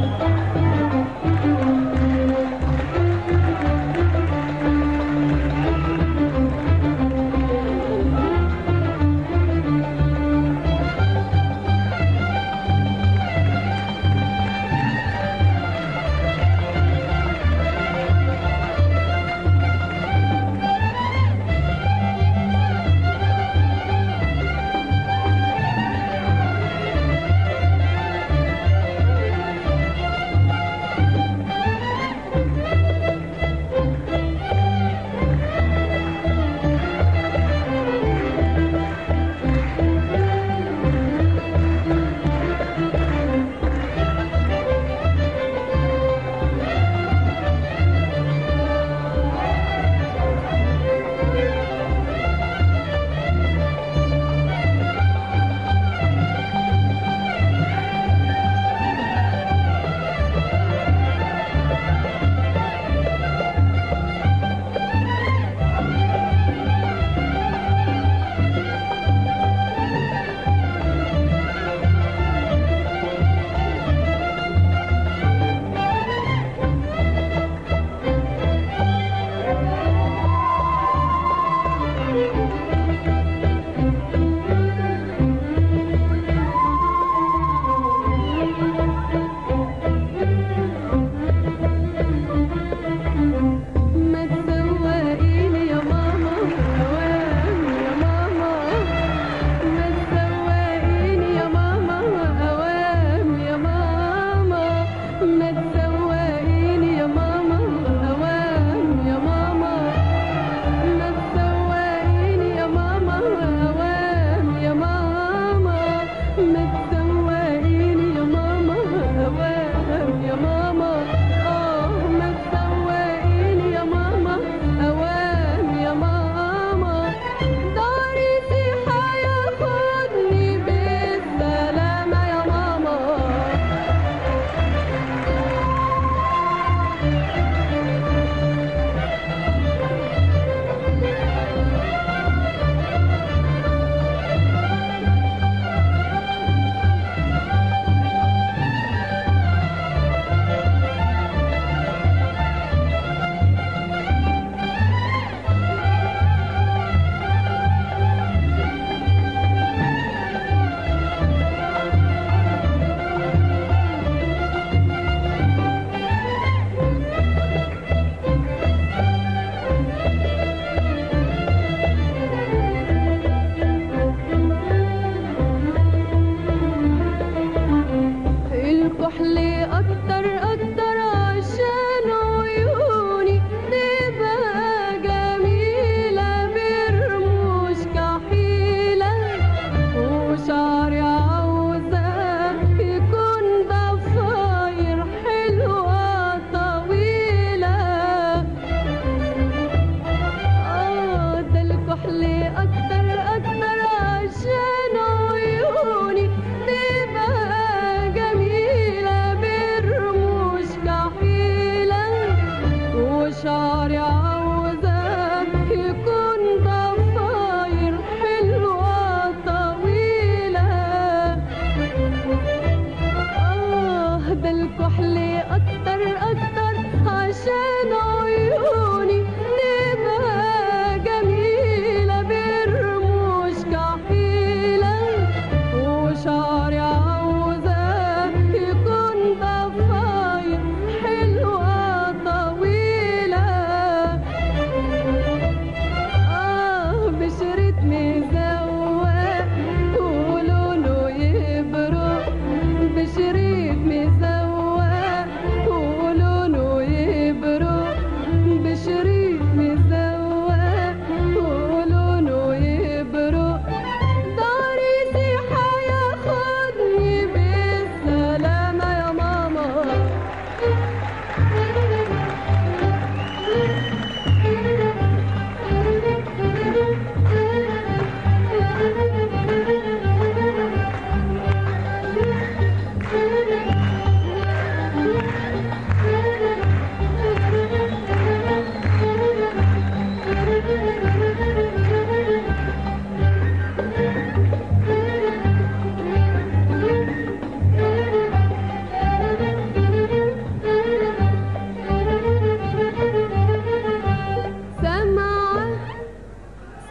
ما تسوقيني يا ماما اوام يا ماما ما تسوقيني يا ماما اوام يا ماما ما تسوقيني يا ماما اوام يا ماما ما تسوقيني يا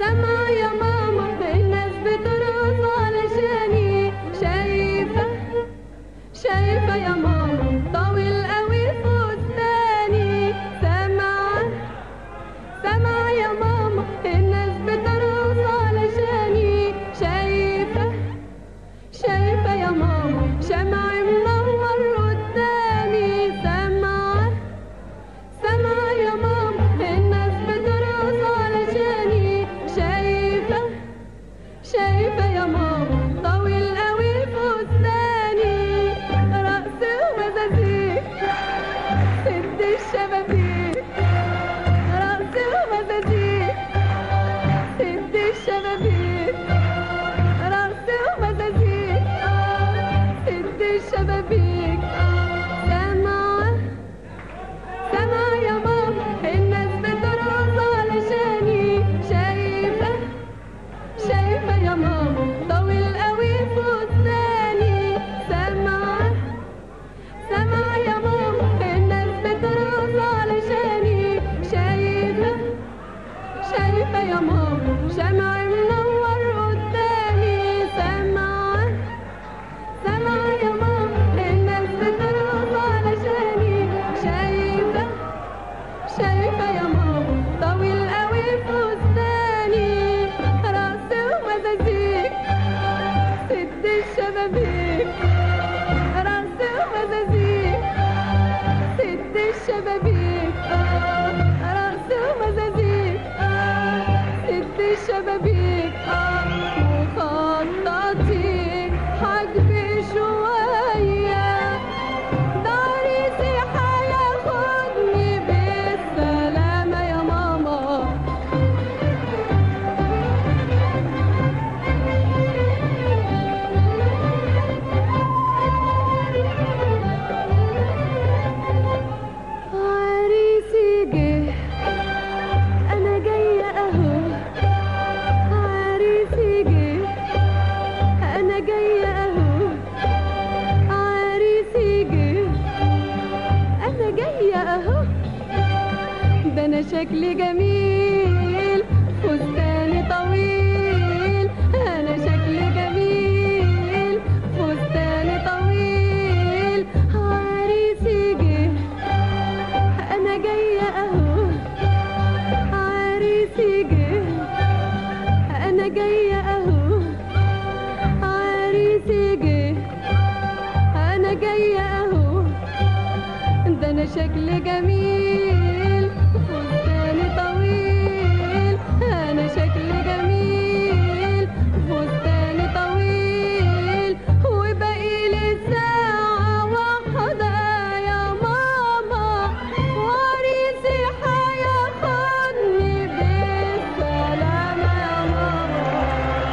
سامعة يا ماما الناس بترقص علشاني شايفة شايفة يا ماما طويل قوي فستاني سامعة سامعة يا ماما الناس بترقص علشاني شايفة شايفة يا ماما شمع منور قدامي سامعة سامعة يا ماما الناس بترقص علشاني شايفة شايفة يا ماما طويل قوي فستاني رقص ومزازيك سد الشبابيك رقص ومزازيك سد الشبابيك رقص ومزازيك سد الشبابيك سامعة سامعة يا ماما الناس بترقص علشاني شايفة شايفة يا ماما طويل قوي فستاني سامعة سامعة يا ماما الناس بترقص علشاني شايفة شايفة يا ماما شمع منور قدامي سامعة سامعة يا ماما الناس بترقص علشاني شايفة شايفة يا ماما طويل قوي فستاني رقص ومزازيك سد الشبابيك رقص ومزازيك سد الشبابيك آه، رقص ومزازيك آه، سد الشبابيك آه، مخططي حجبي شوية داريسي هياخدني بالسلامة يا ماما عريسي جه انا جايه اهو عريسي جه انا جايه اهو عريسي جه انا جايه اهو ده انا شكلي جميل فستاني طويل انا شكلي جميل فستاني طويل عريسي جه انا جايه اهو عريسي جه انا جايه اهو عريسي جه انا جايه اهو ده انا شكلي جميل فستاني طويل انا شكلي جميل فستاني طويل وباقي لي ساعة واحدة يا ماما وعريسي هياخدني بالسلامة يا ماما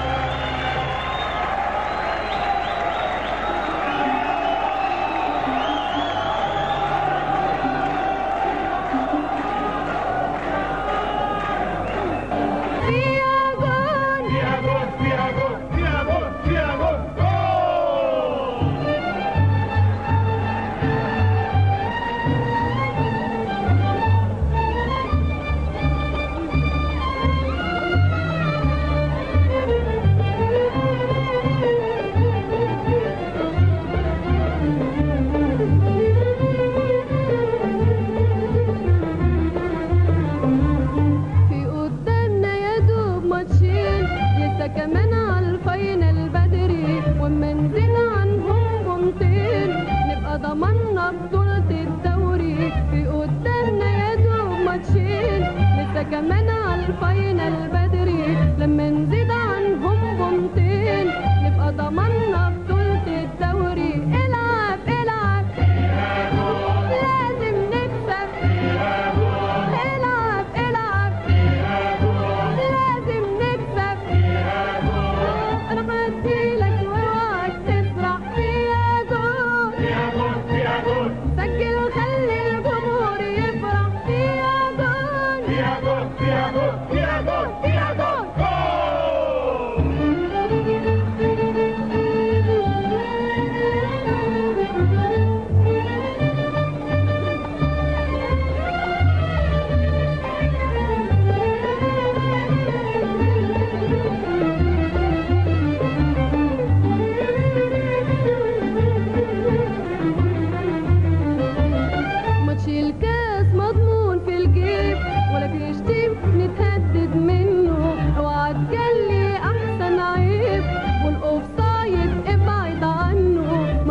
في قدامنا يا دوب ماتشين لسه كمان على الفاينل بدري واما نزيد عنهم بونتين نبقى ضمنا بطولة الدوري في قدامنا يا دوب ماتشين لسه كمان على الفاينل بدري لما نزيد عنهم بونتين نبقى ضمنا بطولة الدوري العب العب لازم نكسب العب العب لازم نكسب انا هديلك واوعك تسرع فيها جول سجل وخلي الجمهور يفرح فيها جول فيها جول فيها جول فيها جول فيها جول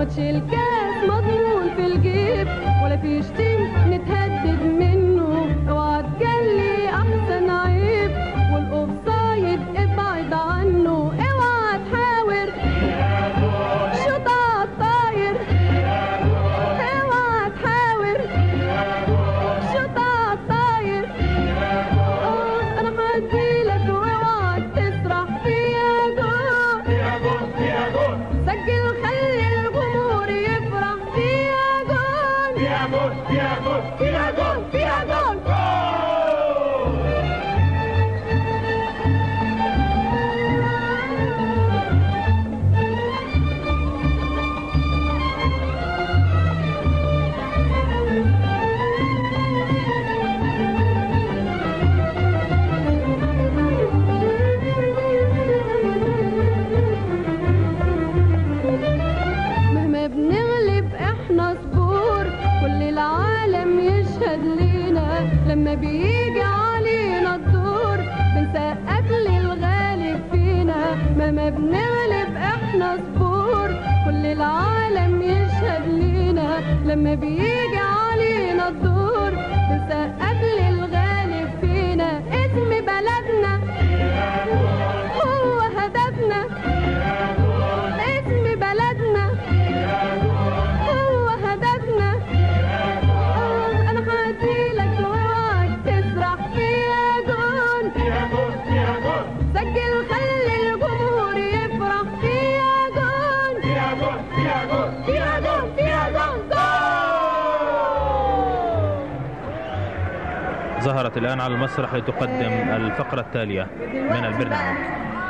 ماتش الكاس مضمون في الجيب ولا فيش تيم نتهدد منه اوعى تجلي احسن عيب والاوفسايد ابعد عنه اوعى تحاور شوط على الطاير اوعى تحاور شوط على الطاير آه، انا هديلك واوعى تسرح فيها جول سجل خلي الجمهور يفرح فيها جول فيها جول فيها جول فيها جول فيها جول مهما بنغلب احنا صبور كل العالم يشهد لينا لما بيجي علينا الدور بنسقف للغالب فينا مهما بنغلب احنا صبور كل العالم يشهد لينا لما بيجي علينا الدور بنسقف للغالب فينا اسم بلدنا هو هدفنا اسم بلدنا هو هدفنا آه، انا هديلك واوعك تسرح فيها جون سجل خلي الجمهور يفرح فيها جون فيها جون فيها جون فيها جون فيها جون ظهرت الآن على المسرح لتقدم الفقرة التالية من البرنامج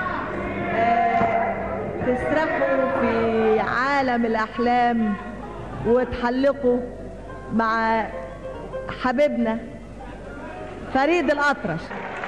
تسرحوا في عالم الأحلام وتحلقوا مع حبيبنا فريد الأطرش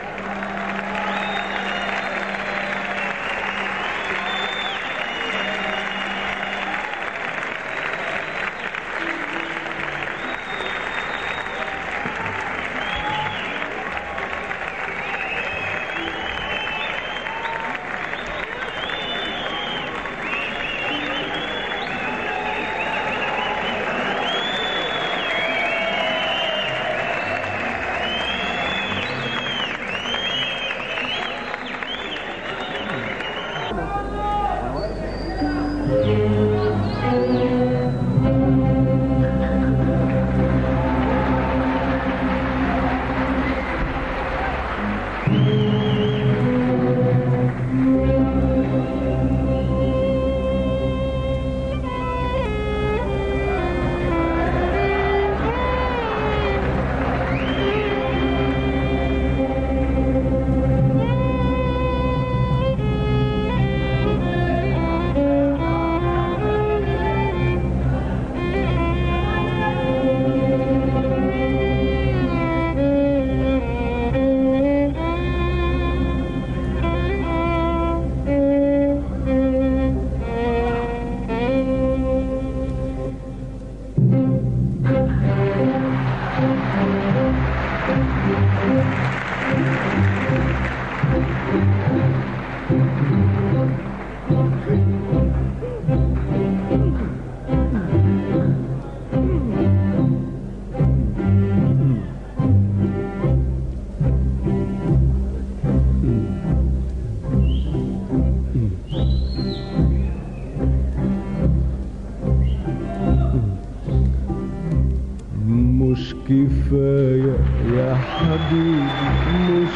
مش كفاية يا حبيبي مش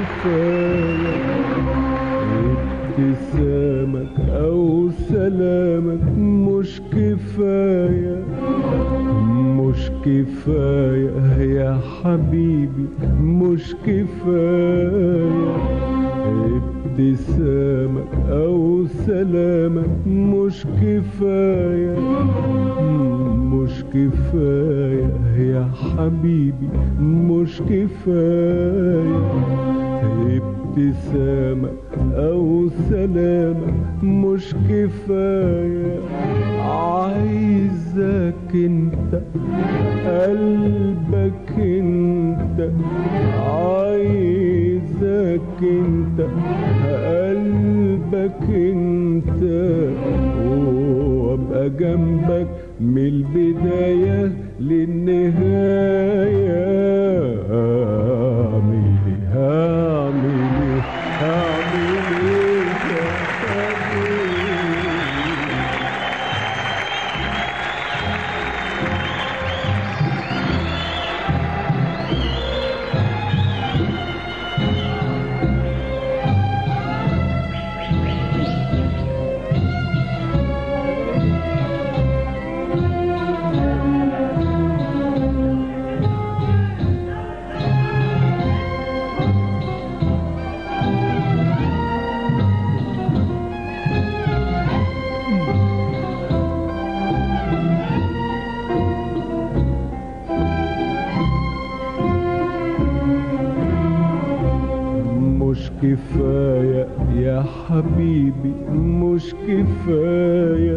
كفاية ابتسامك أو سلامك مش كفاية مش كفاية يا حبيبي مش كفاية ابتسامك أو سلامك مش كفاية مش كفاية يا حبيبي مش كفاية ابتسامك أو سلامك مش كفاية عايزك انت قلبك انت عايزك انت قلبك انت وابقى وابقى جنبك من البداية للنهاية هعمل ايه هعمل ايه هعمل ايه يا حبيبي مش كفاية يا حبيبي مش كفاية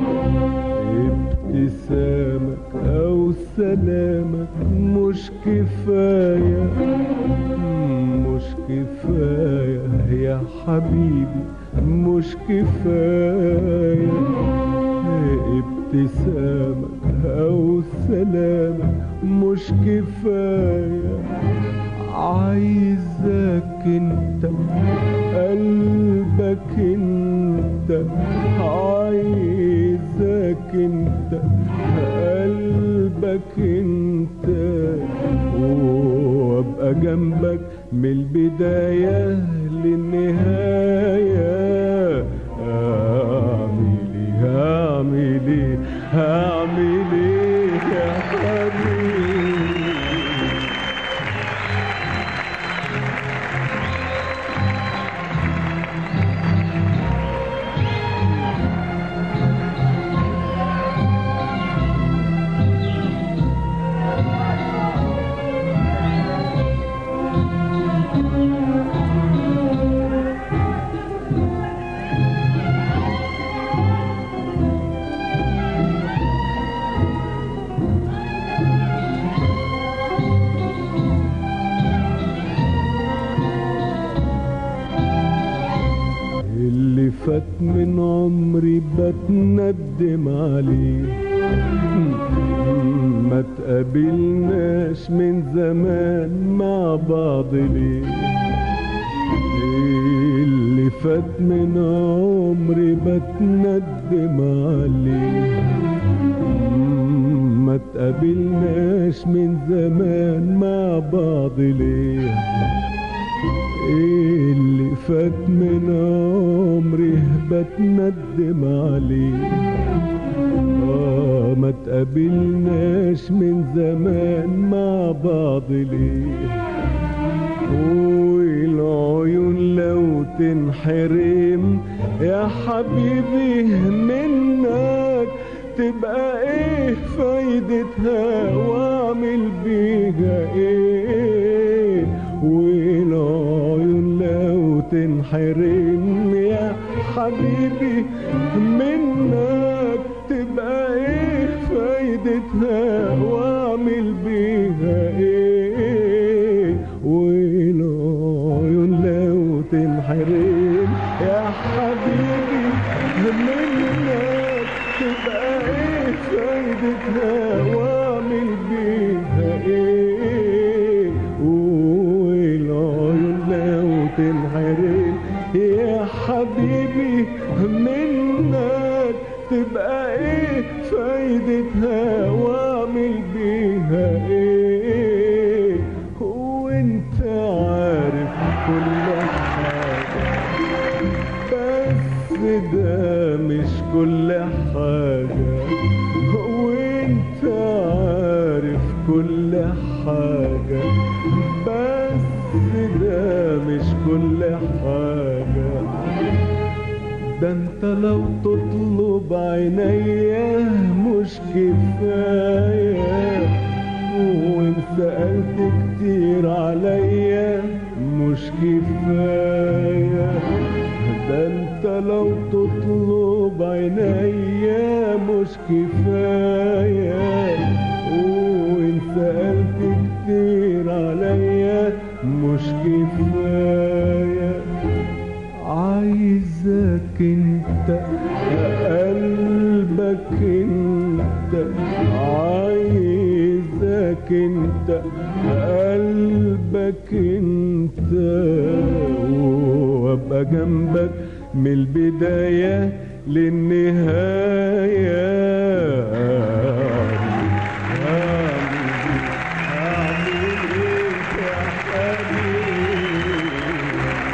ابتسامك أو سلامك مش كفاية مش كفاية يا حبيبي مش كفاية ابتسامك أو سلامك مش كفاية عايزك انت قلبك انت عايزك انت قلبك انت وابقى جنبك من البداية للنهاية هعمل ايه هعمل ايه هعمل ايه يا حبيبي اللي فات من عمري بتندم عليه ما تقابلناش من زمان مع بعض ليه اللي فات من عمري بتندم عليه ما تقابلناش من زمان مع بعض ليه ايه اللي فات من عمري بتندم عليه اه ما تقابلناش من زمان مع بعض ليه والعيون لو تنحرم يا حبيبي منك تبقى ايه فايدتها واعمل بيها ايه والعيون لو تنحرم يا حبيبي منك تبقى ايه فايدتها واعمل بيها ايه والعيون لو تنحرم يا حبيبي منك تبقى ايه فايدتها واعمل بيها ايه والعيون لو تنحرم يا حبيبي منك تبقى ايه فايدتها واعمل بيها ايه وانت عارف كل حاجة بس ده مش كل حاجة وانت عارف كل حاجة بس ده مش كل حاجة ده انت لو تطلب عينيا مش كفاية وان سألت كتير عليا مش كفاية ده انت لو تطلب عينيا مش كفاية وان سألت كتير عليا مش كفاية عايزك انت قلبك انت عايزك انت قلبك انت وابقى جنبك من البداية للنهاية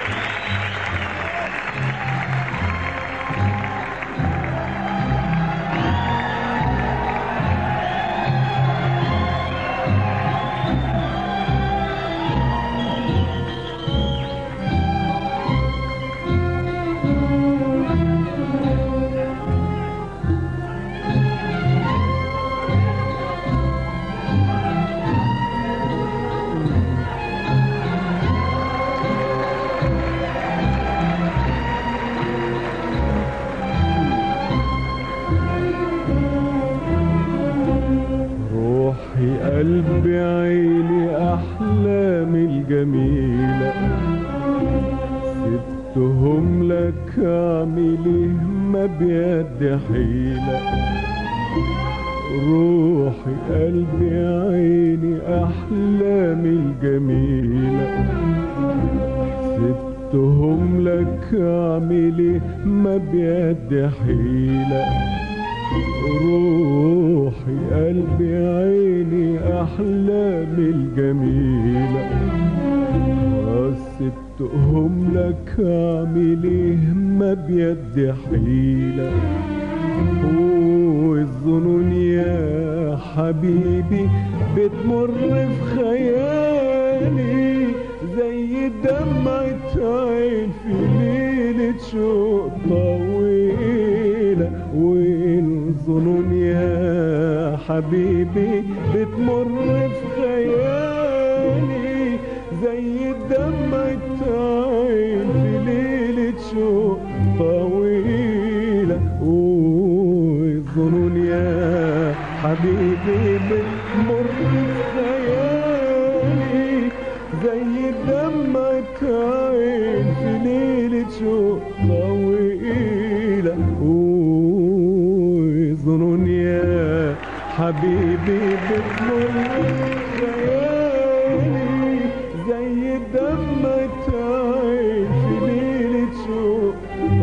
روحي قلبي عيني أحلامي الجميلة سبتهم لك أعمل إيه ما بيد حيلة روحي قلبي عيني أحلامي الجميلة سبتهم لك أعمل إيه ما بيد حيلة روحي قلبي عيني أحلامي الجميلة سبتهم لك أعمل إيه ما بيد حيلة والظنون يا حبيبي بتمر في خيالي زي دمعة عين في ليلة شوق طويلة والظنون يا حبيبي بتمر في خيالي زي دمعة عين في ليلة شوق طويلة والظنون يا حبيبي بتمر في خيالي زي دمعة عين في ليلة شوق طويلة وظنون يا حبيبي بتمر خيالي زي دمعة عين في ليلة شوق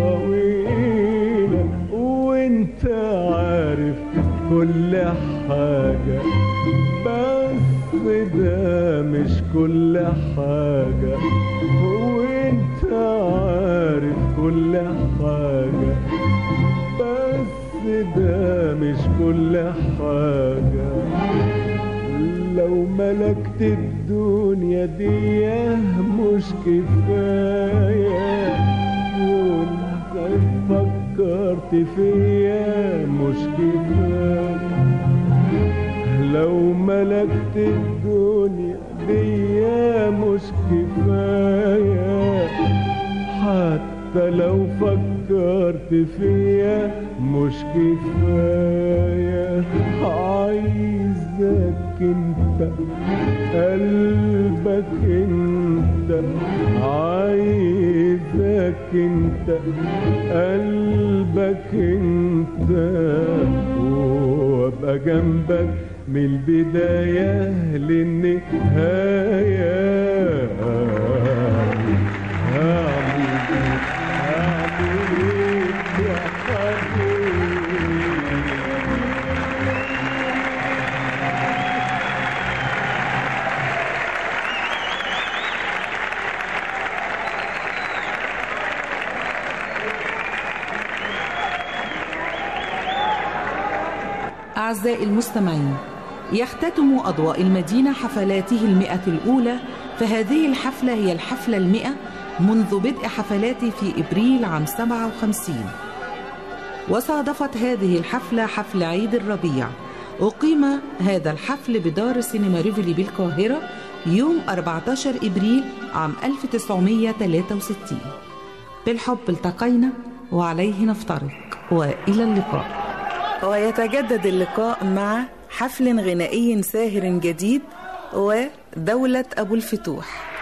طويلة وانت عارف كل حاجة بس ده مش كل حاجة وانت عارف كل حاجة بس ده مش كل حاجة لو ملكت الدنيا دي مش كفاية وانت فكرت فيا مش كفاية لو ملكت الدنيا دي مش كفاية حتى لو فكرت فيا مش كفاية عايزك انت قلبك انت عايزك انت قلبك انت وابقى جنبك من البداية للنهاية هعمل ايه هعمل ايه يا حبيبي أعزائي المستمعين يختتم أضواء المدينة حفلاته المئة الأولى فهذه الحفلة هي الحفلة المئة منذ بدء حفلاتي في إبريل عام 57 وصادفت هذه الحفلة حفل عيد الربيع أقيم هذا الحفل بدار سينما ريفلي بالقاهرة يوم 14 إبريل عام 1963 بالحب التقينا وعليه نفترق وإلى اللقاء ويتجدد اللقاء مع حفل غنائي ساهر جديد ودولة أبو الفتوح